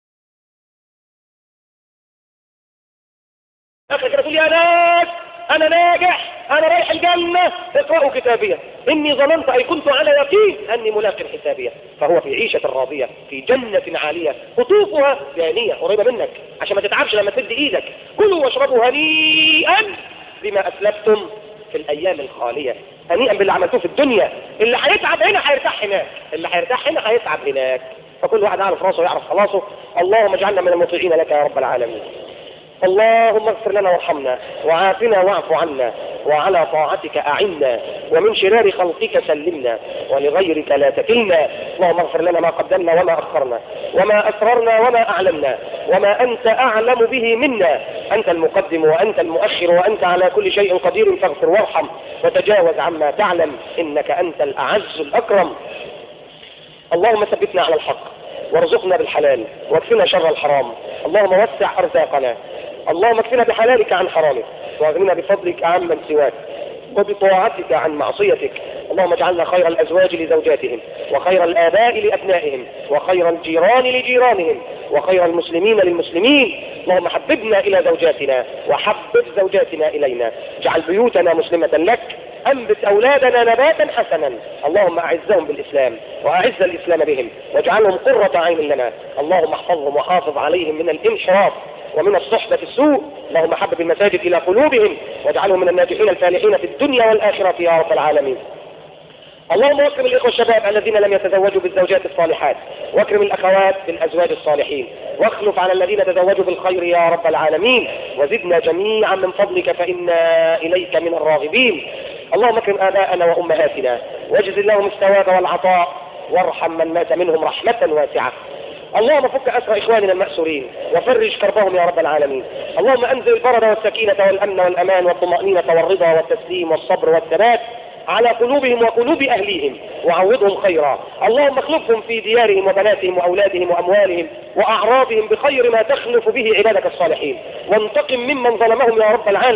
الاخر كده تقول يا ناس انا ناجح انا رايح الجنة اقرأوا كتابية اني ظننت اي كنت على يقين اني ملاق حسابية فهو في عيشة راضية في جنة عالية قطوفها دانية قريبة منك عشان ما تتعبش لما تدي ايدك كلوا واشربوا هنيئا بما اسلفتم في الايام الخالية هنيئا باللي عملتوه في الدنيا اللي هيتعب هنا هيرتاح هناك اللي هيرتاح هنا هيتعب هناك فكل واحد يعرف راسه ويعرف خلاصه اللهم اجعلنا من المطيعين لك يا رب العالمين اللهم اغفر لنا وارحمنا وعافنا واعف عنا وعلى طاعتك أعنا ومن شرار خلقك سلمنا ولغيرك لا تكلنا اللهم اغفر لنا ما قدمنا وما أخرنا وما أسررنا وما أعلنا وما أنت أعلم به منا أنت المقدم وأنت المؤخر وأنت على كل شيء قدير فاغفر وارحم وتجاوز عما تعلم إنك أنت الأعز الأكرم اللهم ثبتنا على الحق وارزقنا بالحلال واكفنا شر الحرام اللهم وسع أرزاقنا اللهم اكفنا بحلالك عن حرامك واغننا بفضلك عمن سواك وبطاعتك عن معصيتك اللهم اجعلنا خير الأزواج لزوجاتهم وخير الآباء لأبنائهم وخير الجيران لجيرانهم وخير المسلمين للمسلمين اللهم حببنا إلى زوجاتنا وحبب زوجاتنا إلينا اجعل بيوتنا مسلمة لك أنبت أولادنا نباتا حسنا اللهم أعزهم بالإسلام وأعز الإسلام بهم واجعلهم قرة عين لنا اللهم احفظهم وحافظ عليهم من الانحراف ومن الصحبة السوء اللهم حبب المساجد إلى قلوبهم واجعلهم من الناجحين الفالحين في الدنيا والآخرة يا رب العالمين اللهم اكرم الاخوة الشباب الذين لم يتزوجوا بالزوجات الصالحات واكرم الاخوات بالازواج الصالحين واخلف على الذين تزوجوا بالخير يا رب العالمين وزدنا جميعا من فضلك فإنا اليك من الراغبين اللهم اكرم اباءنا وامهاتنا واجز اللهم الثواب والعطاء وارحم من مات منهم رحمة واسعة اللهم فك أسر إخواننا المأسورين وفرج كربهم يا رب العالمين اللهم أنزل البرد والسكينة والأمن والأمان والطمأنينة والرضا والتسليم والصبر والثبات على قلوبهم وقلوب أهليهم وعوضهم خيرا اللهم اخلفهم في ديارهم وبناتهم وأولادهم وأموالهم وأعراضهم بخير ما تخلف به عبادك الصالحين وانتقم ممن ظلمهم يا رب العالمين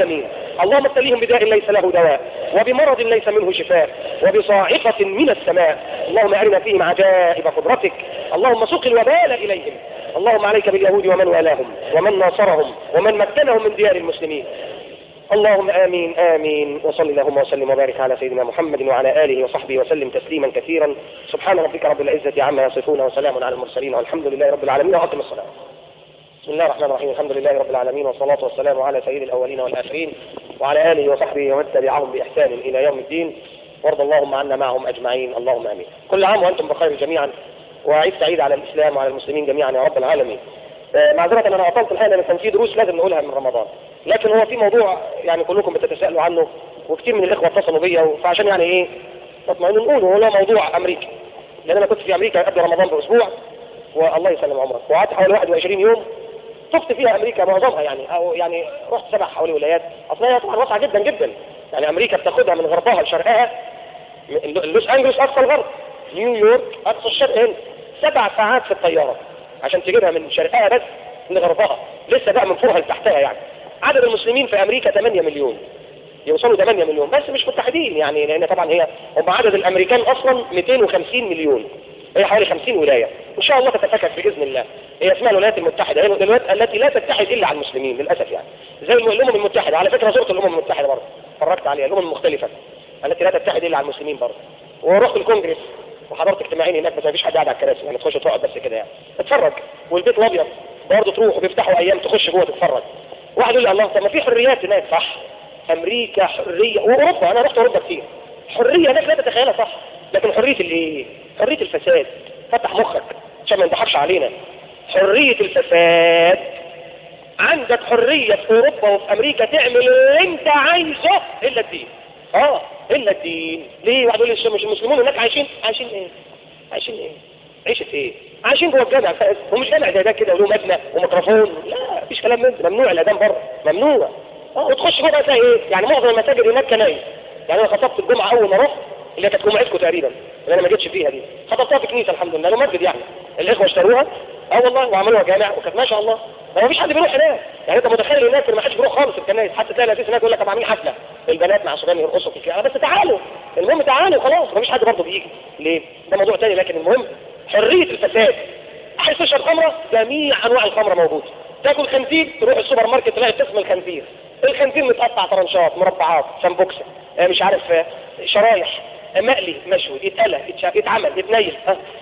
اللهم ابتليهم بداء ليس له دواء وبمرض ليس منه شفاء وبصاعقة من السماء اللهم أرنا فيهم عجائب قدرتك اللهم سوق الوبال إليهم اللهم عليك باليهود ومن والاهم ومن ناصرهم ومن مكنهم من ديار المسلمين اللهم آمين آمين وصل اللهم وسلم وبارك على سيدنا محمد وعلى آله وصحبه وسلم تسليما كثيرا سبحان ربك رب العزة عما يصفون وسلام على المرسلين والحمد لله رب العالمين وأقم الصلاة بسم الله الرحمن الرحيم الحمد لله رب العالمين والصلاة والسلام على سيد الأولين والآخرين وعلى آله وصحبه ومن تبعهم بإحسان إلى يوم الدين وارض اللهم عنا معهم أجمعين اللهم آمين كل عام وأنتم بخير جميعا وعيد سعيد على الإسلام وعلى المسلمين جميعا يا رب العالمين آه، معذرة أنا أطلت الحقيقة لأن كان في دروس لازم نقولها من رمضان لكن هو في موضوع يعني كلكم بتتساءلوا عنه وكثير من الإخوة اتصلوا بيا فعشان يعني إيه تطمئنوا نقوله هو موضوع أمريكا لأن أنا كنت في أمريكا قبل رمضان بأسبوع والله يسلم عمرك وقعدت حوالي 21 يوم طفت فيها امريكا معظمها يعني او يعني رحت سبع حوالي ولايات اصلا هي طبعا واسعه جدا جدا يعني امريكا بتاخدها من غربها لشرقها من لوس انجلوس اقصى الغرب نيويورك اقصى الشرق هنا سبع ساعات في الطياره عشان تجيبها من شرقها بس لغربها لسه بقى من فوقها لتحتها يعني عدد المسلمين في امريكا 8 مليون يوصلوا 8 مليون بس مش متحدين يعني لان طبعا هي هم عدد الامريكان اصلا 250 مليون هي حوالي 50 ولايه ان شاء الله تتفكك باذن الله هي اسمها الولايات المتحده هي الولايات التي لا تتحد الا على المسلمين للاسف يعني زي الامم المتحده على فكره زرت الامم المتحده برضه اتفرجت عليها الامم المختلفه التي لا تتحد الا على المسلمين برضه ورحت الكونجرس وحضرت اجتماعين هناك بس مفيش حد قاعد على الكراسي يعني تخش تقعد بس كده يعني اتفرج والبيت الابيض برضه تروح وبيفتحوا ايام تخش جوه تتفرج واحد يقول لي الله طب ما في حريات هناك صح امريكا حريه واوروبا انا رحت اوروبا كتير حريه هناك لا تتخيلها صح لكن حريه الايه حريه الفساد فتح مخك عشان ما يضحكش علينا حريه الفساد عندك حريه في اوروبا وفي امريكا تعمل اللي انت عايزه الا الدين اه الا الدين ليه واحد يقول لي مش المسلمون هناك عايشين عايشين ايه عايشين ايه عيشة ايه عايشين جوه الجامع ومش جامع زي ده كده وله مبنى وميكروفون لا مفيش كلام من ده ممنوع الاذان بره ممنوع اه وتخش جوه بقى تلاقي ايه يعني معظم المساجد هناك كنايس يعني انا خطبت الجمعه اول ما رحت اللي كانت جمعتكم تقريبا اللي انا ما جيتش فيها دي خطبتها في كنيسه الحمد لله مسجد يعني الاخوه اشتروها اه والله وعملوها جامع وكانت ما شاء الله ما فيش حد بيروح هناك يعني انت متخيل هناك ما حدش بيروح خالص الكنايس حتى تلاقي الاساس هناك يقول لك طب عاملين حفله البنات مع صبيان يرقصوا في الكنيسه بس تعالوا المهم تعالوا خلاص ما فيش حد برضه بيجي ليه ده موضوع تاني لكن المهم حريه الفساد عايز تشرب خمره جميع انواع الخمره موجوده تاكل خنزير تروح السوبر ماركت تلاقي قسم الخنزير الخنزير متقطع طرنشات مربعات سمبوكسه آه مش عارف آه شرايح آه مقلي مشوي يتقلى يتعمل يتنيل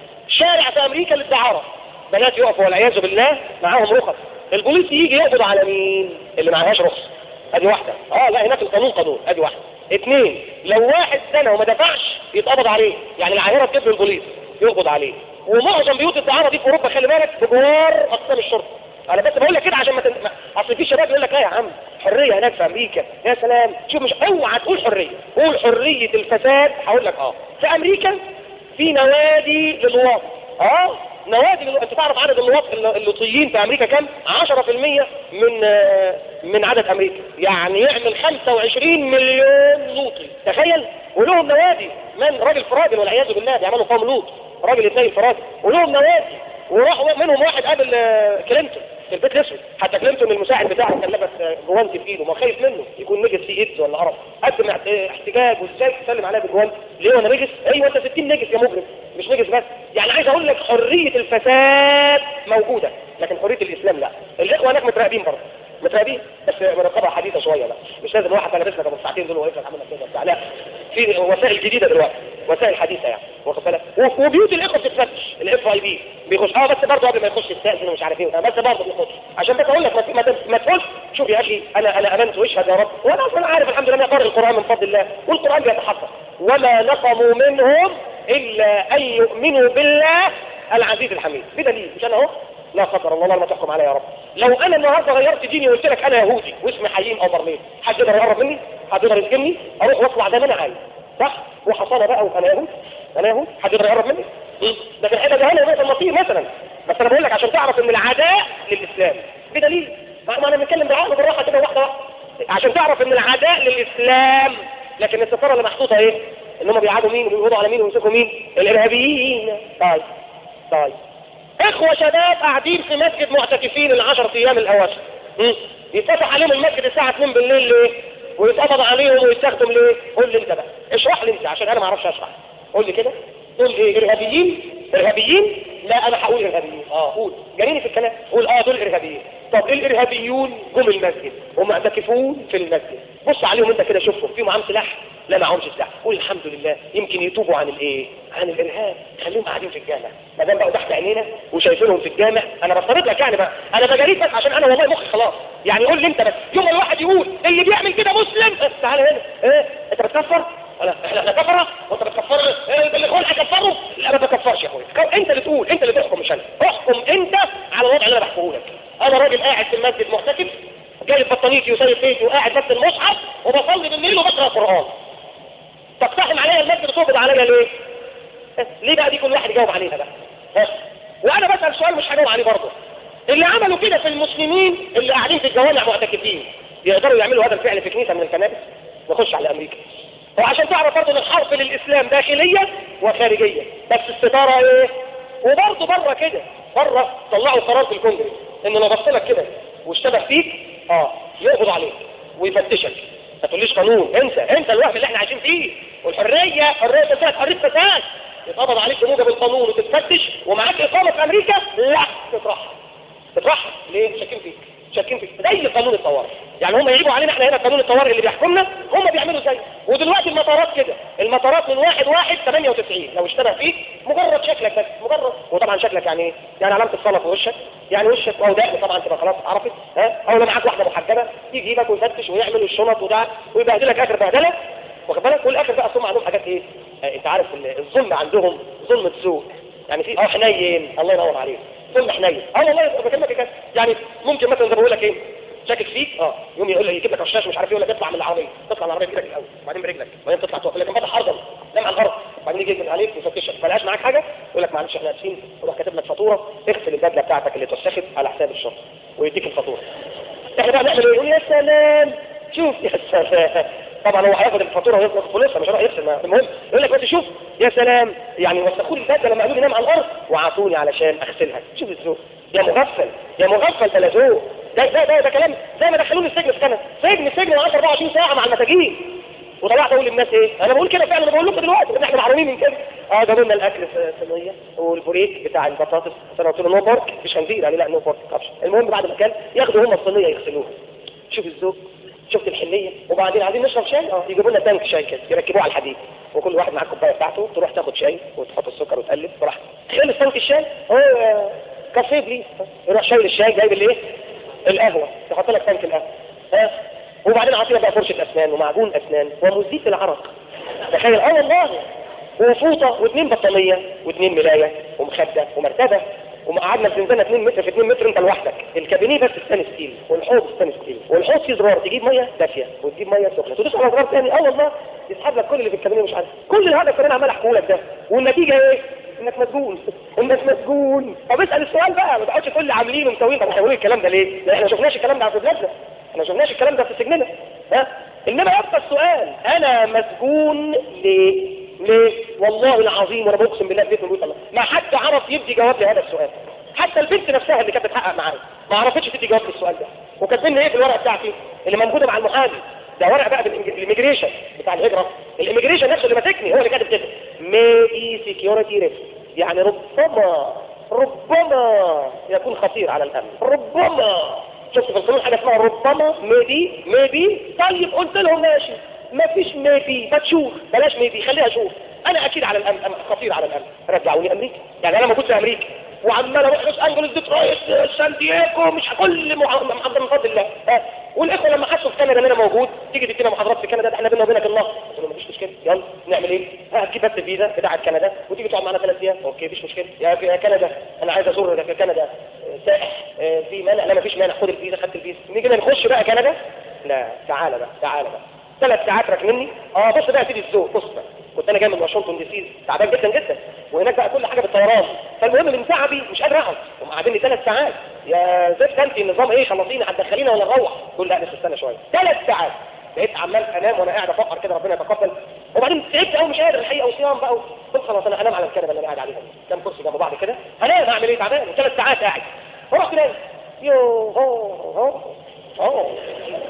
شارع في امريكا للدعاره بنات يقفوا والعياذ بالله معاهم رخص البوليس يجي يقبض على مين اللي معهاش رخصه ادي واحده اه لا هناك القانون قانون ادي واحده اثنين لو واحد سنه وما دفعش يتقبض عليه يعني العاهره تجيب البوليس يقبض عليه ومعظم بيوت الدعاره دي في اوروبا خلي بالك بجوار اقسام الشرطه انا بس بقول لك كده عشان ما تن... اصل في شباب يقول لك لا يا عم حريه هناك في امريكا يا سلام شوف مش اوعى تقول حريه قول حريه الفساد هقول لك اه في امريكا في نوادي للواط اه نوادي للواط انت تعرف عدد اللواط اللوطيين في امريكا كام 10% من آه من عدد امريكا يعني يعمل 25 مليون لوطي تخيل ولهم نوادي من راجل فراجل والعياذ بالله بيعملوا قوم لوط راجل اثنين فراجل ولهم نوادي وراح منهم واحد قابل آه كلينتون في البيت الاسود حتى كلينتون المساعد بتاعه كان لابس جوانتي في ايده ما خايف منه يكون نجس في ايده ولا قرف قدم احتجاج وازاي تسلم عليه بجوانتي ليه انا نجس ايوه انت 60 نجس يا مجرم مش نجس بس يعني عايز اقول لك حريه الفساد موجوده لكن حريه الاسلام لا الاخوه هناك متراقبين برضه متراقبين بس مراقبه حديثه شويه بقى مش لازم واحد انا لك ابو الساعتين دول واقف لك عامل كده بتاع لا في وسائل جديده دلوقتي وسائل حديثه يعني واخد بالك وبيوت الاخوه بتتفتش الاف اي بي بيخش اه بس برضه قبل ما يخش يستاذن ومش عارف ايه بس برضه بيخش عشان بس اقول لك ما ما, ما تقولش شوف يا اخي انا انا امنت واشهد يا رب وانا اصلا عارف الحمد لله قارئ القران من فضل الله والقران بيتحقق وما نقموا منهم الا ان يؤمنوا بالله العزيز الحميد بدليل مش انا اهو لا قدر الله ما تحكم عليا يا رب لو انا النهارده غيرت ديني وقلت لك انا يهودي واسمي حيين او برلين حد يقدر يقرب مني حد يقدر يسجنني اروح واطلع زي ما انا عايز صح وحصانه بقى وانا يهود انا يهود حد يقدر يقرب مني ده في الحته جهنم وقت المصير مثلا بس انا بقول لك عشان تعرف ان العداء للاسلام بدليل ما انا بنتكلم بعقل بالراحه كده واحده واحده عشان تعرف ان العداء للاسلام لكن السفاره اللي محطوطه ايه ان هم بيعادوا مين وبيقولوا على مين ويمسكوا مين الارهابيين طيب طيب اخوة شباب قاعدين في مسجد معتكفين العشر ايام الاواخر يتفتح عليهم المسجد الساعة 2 بالليل ليه ويتقبض عليهم ويستخدم ليه قول لي انت بقى اشرح لي انت عشان انا ما اعرفش اشرح قول لي كده قول ايه ارهابيين ارهابيين لا انا هقول ارهابيين اه قول جريني في الكلام قول اه دول ارهابيين طب الارهابيون جم المسجد ومعتكفون في المسجد بص عليهم انت كده شوفهم فيهم معاهم سلاح لا معهمش سلاح قول الحمد لله يمكن يتوبوا عن الايه عن الارهاب خليهم قاعدين في الجامع ما دام بقوا تحت عينينا وشايفينهم في الجامع انا بفترض لك يعني بقى انا بجريك بس عشان انا والله مخي خلاص يعني قول لي انت بس يوم ما الواحد يقول اللي بيعمل كده مسلم اه، تعالى هنا ايه انت بتكفر ولا احنا احنا كفره وانت بتكفر ايه اللي يقول هكفره لا ما بكفرش يا اخويا انت اللي تقول انت اللي تحكم مش انا احكم انت على الوضع اللي انا بحكمه لك انا راجل قاعد في المسجد معتكف جايب بطانيتي وسايب بيتي وقاعد بس المصحف وبصلي بالليل وبقرا القران تقتحم عليا المسجد وتقبض عليا ليه اه، ليه بقى دي كل واحد يجاوب عليها بقى ها؟ وانا بسال سؤال مش هجاوب عليه برضه اللي عملوا كده في المسلمين اللي قاعدين في الجوامع معتكفين يقدروا يعملوا هذا الفعل في كنيسه من الكنائس نخش على امريكا وعشان تعرف برضه ان الحرب للاسلام داخليه وخارجيه بس الستاره ايه وبرضه بره كده بره طلعوا قرار في الكونجرس ان لو بص لك كده واشتبه فيك اه يقبض عليك ويفتشك ما تقوليش قانون انسى انسى الوهم اللي احنا عايشين فيه والحريه حريه فساد حريه فساد يتقبض عليك بموجب القانون وتتفتش ومعاك اقامه في امريكا لا تترحل تترحل ليه شاكين فيك شاكين فيك زي قانون الطوارئ يعني هم يجيبوا علينا احنا هنا قانون الطوارئ اللي بيحكمنا هم بيعملوا زي ودلوقتي المطارات كده المطارات من واحد واحد 98 لو اشتبه فيك مجرد شكلك بس مجرد وطبعا شكلك يعني ايه يعني علامه الصلاه في وشك يعني وشك او دقن طبعا تبقى خلاص اتعرفت ها او لو معاك واحده محجبه يجي يجيبك ويفتش ويعمل الشنط وده ويبهدلك اخر بهدله واخد بالك والاخر بقى اصلا عندهم حاجات ايه آه انت عارف ال- الظلم عندهم ظلم سوء يعني في اه حنين الله ينور عليك ظلم حنين اه والله بكلمك كده يعني ممكن مثلا زي ما بقول لك ايه شاكك فيك اه يوم يقول لك يجيب لك رشاش مش عارف ايه يقول لك اطلع من العربيه تطلع من العربيه بايدك الاول وبعدين برجلك وبعدين تطلع تقف لكن فتح ارضا نام على الارض وبعدين يجي يجي عليك ويفتشك ما لقاش معاك حاجه يقول لك معلش احنا اسفين يروح كاتب لك فاتوره اغسل البدله بتاعتك اللي اتوسخت على حساب الشرطه ويديك الفاتوره احنا بقى نعمل ايه يقول يا سلام شوف يا سلام طبعا هو هياخد الفاتوره ويطلق فلوسها مش هيروح يغسل ما- المهم يقول لك بس شوف يا سلام يعني وسخوا لي البدله لما قالوا لي نام على الارض وعطوني علشان اغسلها شوف الذوق يا مغفل يا مغفل ده لا ذوق ده ده ده, ده كلام زي ما دخلوني السجن في كندا سجن السجن وقعدت 24 ساعه مع المساجين وطلعت اقول للناس ايه انا بقول كده فعلا انا بقول لكم دلوقتي ان احنا محرومين من كده اه جابوا لنا الاكل في صينيه والبوريك بتاع البطاطس فانا قلت له نو بارك مش خنزير قال لي لا نو بارك كابش المهم بعد ما كان ياخدوا هم الصينيه يغسلوها شوف الذوق شفت الحنيه وبعدين عايزين نشرب شاي اه يجيبوا لنا تانك شاي كده يركبوه على الحديد وكل واحد معاه الكوبايه بتاعته تروح تاخد شاي وتحط السكر وتقلب براحتك خلص تانك الشاي هو كافيه بليز يروح شايل الشاي جايب الايه القهوه يحط لك تانك القهوه ها وبعدين عطينا بقى فرشه اسنان ومعجون اسنان ومزيد العرق تخيل اه والله وفوطه واثنين بطانيه واثنين ملايه ومخده ومرتبه وقعدنا في زنزانه 2 متر في 2 متر انت لوحدك الكابينيه بس ستان ستيل والحوض ستان ستيل والحوض فيه زرار تجيب ميه دافيه وتجيب ميه سخنه تدوس على زرار ثاني اه والله يسحب لك كل اللي في الكابينيه مش عارف كل الهدف اللي انا عمال احكيه لك ده والنتيجه ايه انك مسجون انك مسجون طب اسال السؤال بقى ما تقعدش تقول لي عاملين ومسويين طب احنا بنقول الكلام ده ليه؟ لان احنا ما شفناش الكلام ده في بلادنا احنا ما شفناش الكلام ده في سجننا ها انما يبقى السؤال انا مسجون ليه؟ ليه؟ والله العظيم وانا بقسم بالله بيت من بيوت الله ما حد عرف يدي جواب لهذا السؤال حتى البنت نفسها اللي كانت بتحقق معايا ما عرفتش تدي جواب للسؤال ده وكاتبين لي ايه في الورقه بتاعتي اللي موجوده مع المحامي ده ورق بقى بالإميجريشن بتاع الهجرة الإميجريشن نفسه اللي ماسكني هو اللي كاتب كده ميدي سيكيورتي ريسك يعني ربما ربما يكون خطير على الأمن ربما شفت في القانون حاجة اسمها ربما ميدي ميدي طيب قلت لهم ماشي ما فيش ميدي بتشوف بلاش ميدي خليها شوف انا اكيد على الامن أم- خطير على الامن رجعوني امريكا يعني انا موجود في امريكا وعمال اروح لوس انجلوس ديترويت سان دييغو مش كل مع- محافظه من فضل الله ها والاخوه لما حسوا في كندا ان انا موجود تيجي تدينا محاضرات في كندا ده احنا بينا وبينك الله قلت لهم مفيش مشكله يلا نعمل ايه ها هتجيب بس الفيزا بتاعت كندا وتيجي تقعد معانا ثلاث ايام اوكي مفيش مشكله يا يا كندا انا عايز ازور كندا آه، سائح آه، في مانع لا مفيش مانع خد الفيزا خدت الفيزا نيجي نخش بقى كندا لا تعالى بقى تعالى بقى ثلاث ساعات راكنني اه بص بقى سيدي الذوق بص بقى كنت انا جاي من واشنطن دي سي تعبان جدا جدا وهناك بقى كل حاجه بالطيران فالمهم من تعبي مش قادر اقعد ومقعدني ثلاث ساعات يا زفت انت النظام ايه خلصيني هتدخلينا ولا نروح تقول لا بس استنى شويه ثلاث ساعات بقيت عمال انام وانا قاعد افكر كده ربنا يتقبل وبعدين تعبت قوي مش قادر الحقيقه وصيام بقى قلت خلاص انا انام على الكنبه اللي انا قاعد عليها دي. كام كرسي جنب بعض كده هنام اعمل ايه تعبان ثلاث ساعات قاعد فرحت نايم يو هو هو هو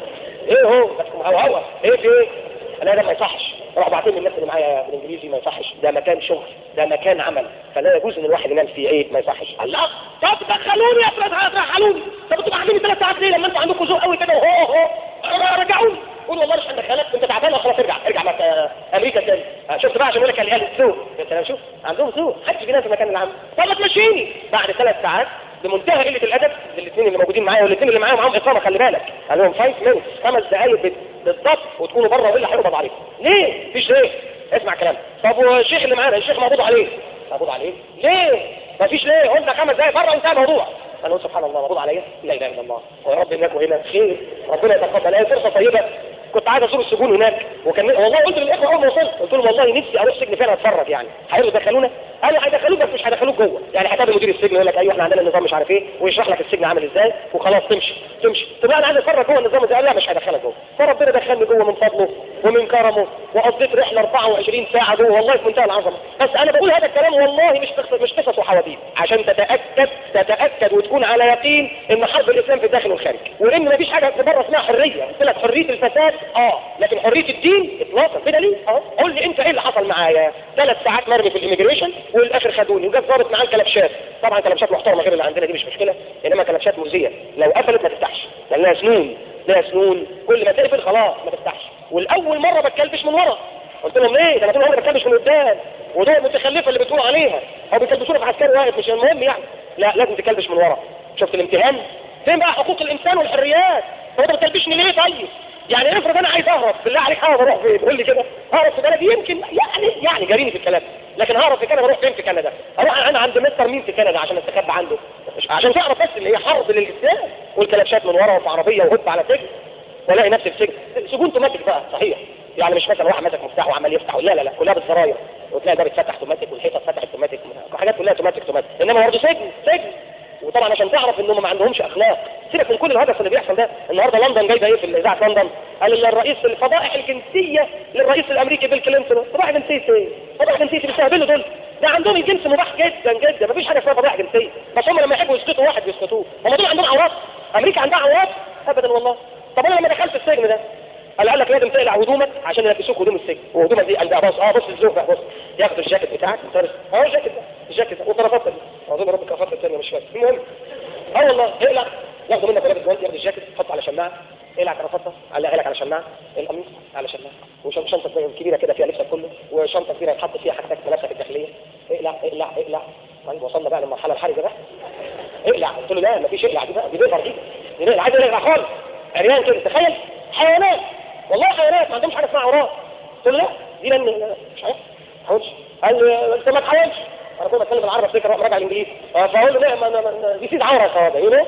ايه هو بس هو هو ايه في ايه لا ده ما يصحش راح بعتين الناس اللي معايا بالانجليزي ما يصحش ده مكان شغل ده مكان عمل فلا يجوز ان الواحد ينام فيه ايه ما يصحش الله طب دخلوني يا افراد دخلوني طب انتوا عاملين ثلاث ساعات ليه لما انتوا عندكم ذوق قوي كده وهو هو رجعوني قول والله مش هندخلك انت تعبان خلاص ارجع ارجع مع امريكا تاني شفت بقى عشان يقول لك العيال الذوق انت شوف عندهم ذوق محدش بينام في المكان العام طب ما تمشيني بعد ثلاث ساعات بمنتهى قله الادب للاثنين اللي موجودين معايا والاثنين اللي معايا معاهم اقامه خلي بالك قال لهم 5 مينتس خمس دقائق بالضبط وتكونوا بره والا هيقبض عليكم ليه مفيش ليه اسمع كلام طب والشيخ اللي معانا الشيخ مقبوض عليه مقبوض عليه ليه مفيش ليه قلنا خمس دقائق بره وانتهى الموضوع انا قلت سبحان الله مقبوض عليا لا اله الا الله ويا رب انك وهنا خير ربنا يتقبل ايه فرصه طيبه كنت عايز ازور السجون هناك وكان والله قلت للاخوه اول ما وصلت قلت لهم والله نفسي اروح سجن فعلا اتفرج يعني هيقولوا دخلونا قالوا هيدخلوك بس مش هيدخلوك جوه يعني هتقابل مدير السجن يقول لك ايوه احنا عندنا النظام مش عارف ايه ويشرح لك السجن عامل ازاي وخلاص تمشي تمشي طب انا عايز اتفرج جوه النظام ازاي لا مش هيدخلك جوه فربنا دخلني جوه من فضله ومن كرمه وقضيت رحله 24 ساعه جوه والله في منتهى العظمه بس انا بقول هذا الكلام والله مش قصص مش قصص وحواديت عشان تتاكد تتاكد وتكون على يقين ان حرب الاسلام في الداخل والخارج وان مفيش حاجه بره اسمها حريه قلت لك حريه الفساد اه لكن حريه الدين اطلاقا بدليل اه قول لي انت ايه اللي حصل معايا ثلاث ساعات مرمي في الاميجريشن والاخر خدوني وجاب ضابط معاه الكلبشات طبعا كلبشات محترمه غير اللي عندنا دي مش مشكله انما كلبشات مؤذيه لو قفلت ما تفتحش لان لها سنون لها سنون كل ما تقفل خلاص ما تفتحش والاول مره بتكلبش من ورا قلت لهم ليه ده انا طول عمري بتكلبش من قدام ودول المتخلفه اللي بتقولوا عليها او بيكلبشونا في عسكري واقف مش المهم يعني لا لازم تكلبش من ورا شفت الامتهان فين بقى حقوق الانسان والحريات هو انت بتكلبشني ليه طيب يعني افرض انا عايز اهرب بالله عليك ههرب اروح فين قول لي كده ههرب في بلدي يمكن يعني يعني جريني في الكلام لكن ههرب في كندا اروح فين في كندا اروح انا عند مستر مين في كندا عشان استخبى عنده مش عشان تعرف بس اللي هي حرب للاسلام والكلبشات من ورا وفي عربيه وهب على سجن والاقي نفسي في سجن سجون توماتيك بقى صحيح يعني مش مثلا واحد ماسك مفتاح وعمال يفتح لا لا لا كلها بالزراير وتلاقي ده بيتفتح توماتيك والحيطه اتفتحت توماتيك حاجات كلها توماتيك توماتيك انما برضه سجن سجن وطبعا عشان تعرف انهم ما عندهمش اخلاق سيبك من كل الهدف اللي بيحصل ده النهارده لندن جايبه ايه في اذاعه لندن قال الرئيس الفضائح الجنسيه للرئيس الامريكي بيل كلينتون فضائح جنسيه ايه فضائح جنسيه بيستهبلوا دول ده عندهم الجنس مباح جدا جدا مفيش حاجه اسمها فضائح جنسيه بس هم لما يحبوا يسقطوا واحد بيسقطوه هم دول عندهم عورات امريكا عندها عورات ابدا والله طب انا لما دخلت السجن ده قال قال لك لازم تقلع هدومك عشان يلبسوك هدوم السجن وهدومك دي قال بقى بص اه بص الزوج بقى بص ياخدوا الجاكيت بتاعك وترس اه الجاكيت ده الجاكيت ده وكرافته دي اظن رب الكرافته الثانيه مش فاكر المهم اه والله اقلع ياخدوا منك لابس جوانتي ياخد الجاكيت حطه على شماعه اقلع كرافته علقها لك على شماعه القميص على شماعه وشنطه كبيره كده فيها لبسك كله وشنطه كبيره يتحط فيها حاجتك ملابسك الداخليه اقلع اقلع اقلع طيب وصلنا بقى للمرحله الحرجه بقى اقلع قلت له لا مفيش اقلع دي بقى دي بيفر دي دي نقلع عايز اقلع خالص عريان كده تخيل حيوانات والله حيوانات ما عندهمش حاجه اسمها عورات قلت له لا دي لان مش عارف حاولش قال لي انت ما تحاولش انا كنت بتكلم بالعربي افتكر راجع الانجليزي فاقول له لا ما انا دي سيد عوره يا خواجه يقول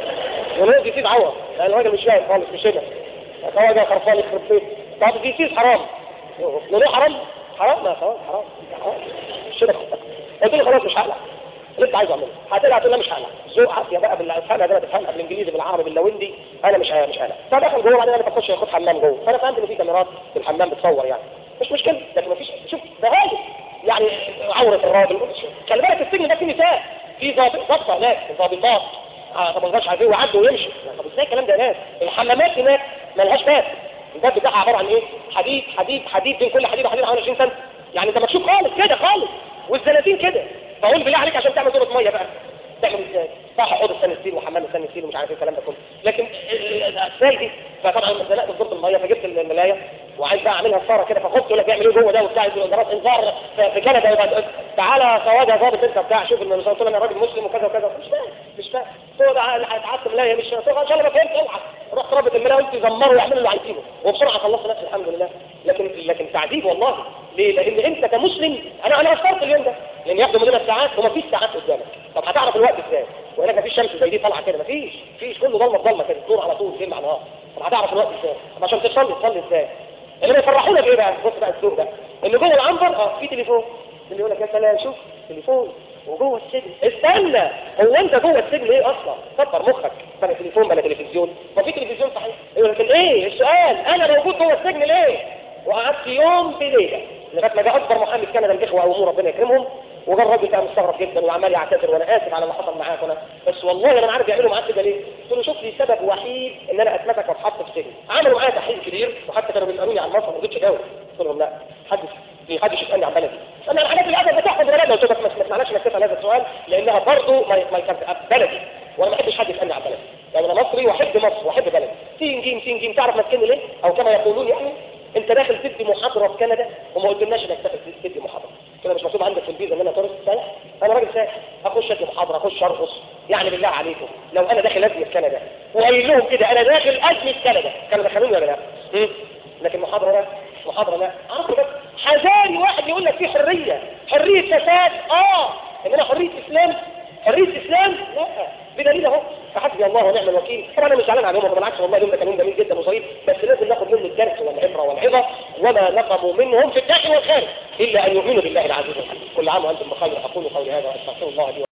له دي سيد عوره لان الراجل مش فاهم خالص مش كده خواجه خرفان يخرب بيت طب دي سيد حرام يقول له حرام حرام لا خلاص حرام حرام مش كده قلت له خلاص مش هقلع اللي انت عايزه اعمله هتقلع تقول لا مش هقلع ذوق عافيه بقى باللي افهمها ده بتفهمها بالانجليزي بالعربي باللوندي انا مش مش هقلع فدخل جوه بعدين انا بخش ياخد حمام جوه فانا فهمت ان في كاميرات في الحمام بتصور يعني مش مشكله لكن مفيش شوف ده غالي يعني عورة الراجل خلي بالك السجن ده فيه نساء في ضابط ضابطه هناك ضابطات طب ما عارف ايه ويعدوا ويمشي طب ازاي الكلام ده يا ناس الحمامات هناك مالهاش باب الباب بتاعها عباره عن ايه حديد حديد حديد بين كل حديد وحديد حوالي 20 سم يعني انت مكشوف خالص كده خالص والزناتين كده فقول بالله عليك عشان تعمل دورة ميه بقى تعمل ازاي صح حوض السنستيل وحمام السنستيل ومش عارف ايه الكلام ده كله لكن ازاي دي فطبعا زنقت في الميه فجبت الملايه وعايز بقى اعملها صاره كده فخفت يقول لك بيعمل ايه جوه ده وبتاع جرات انذار في كندا يبقى تعالى خواجه ضابط انت بتاع شوف ان قلت له انا راجل مسلم وكذا وكذا مش فاهم مش فاهم هو ده قعدت ملايه مش فاهم ان شاء الله ما فهمت اوعى رحت رابط الملايه قلت يزمروا ويعملوا اللي عايزينه وبسرعه خلصت نفسي الحمد لله لكن لكن تعذيب والله ليه؟ لان انت كمسلم انا انا اشترط اليوم ده لان ياخدوا مننا الساعات وما فيش ساعات قدامك طب هتعرف الوقت ازاي؟ وهناك مفيش شمس زي دي طالعه كده مفيش مفيش كله ضلمه ضلمه كده نور على طول ليل مع نهار طب هتعرف الوقت ازاي؟ طب عشان تصلي تصلي ازاي؟ اللي بيفرحونا بايه بقى بص بقى السوق ده اللي جوه العنبر اه في تليفون اللي يقول لك يا سلام شوف تليفون وجوه السجن استنى هو انت جوه السجن ايه اصلا كبر مخك بلا تليفون بلا تلفزيون ما في تلفزيون صحيح يقول لك ايه السؤال انا موجود جوه السجن ليه وقعدت يوم بليله لغايه ما جاء اكبر محامي في كندا الاخوه او ربنا يكرمهم وجا الراجل بقى مستغرب جدا وعمال يعتذر وانا اسف على اللي حصل معاك وانا بس والله انا ما عارف يعملوا معاك كده ليه قلت له شوف لي سبب وحيد ان انا اثبتك واتحط في سجن عملوا معايا تحقيق كبير وحتى كانوا بيسالوني عن مصر ما رضيتش اجاوب قلت لهم لا حد في حدش يسالني عن بلدي انا الحاجات اللي قاعده بتحفظ بلدنا قلت لك ما تسمعناش انك تسال هذا السؤال لانها برضه ما ما بلدي وانا ما احبش حد يسالني عن بلدي يعني انا مصري واحب مصر واحب بلدي تين جيم تين جيم تعرف ماسكني ليه او كما يقولون يعني انت داخل تدي محاضره في كندا وما قلتلناش انك داخل تدي محاضره كده مش مكتوب عندك في الفيزا ان انا تورست سايح انا راجل سايح اخش ادي محاضره اخش ارقص يعني بالله عليكم لو انا داخل ازمه كندا وقايل لهم كده انا داخل ازمه كندا كانوا دخلوني ولا لا مم. لكن محاضره لا محاضره لا عرفوا بس حزاني واحد يقول لك في حريه حريه فساد اه انما حريه اسلام حريه اسلام لا بدليل اهو فحسبي الله ونعم الوكيل طبعا انا مش زعلان عليهم بالعكس والله اليوم ده كان يوم جميل جدا وظريف بس لازم ناخد منه الدرس والعبره والعظه وما نقموا منهم في الداخل والخارج الا ان يؤمنوا بالله العزيز الحكيم كل عام وانتم بخير اقول قولي هذا واستغفر الله لي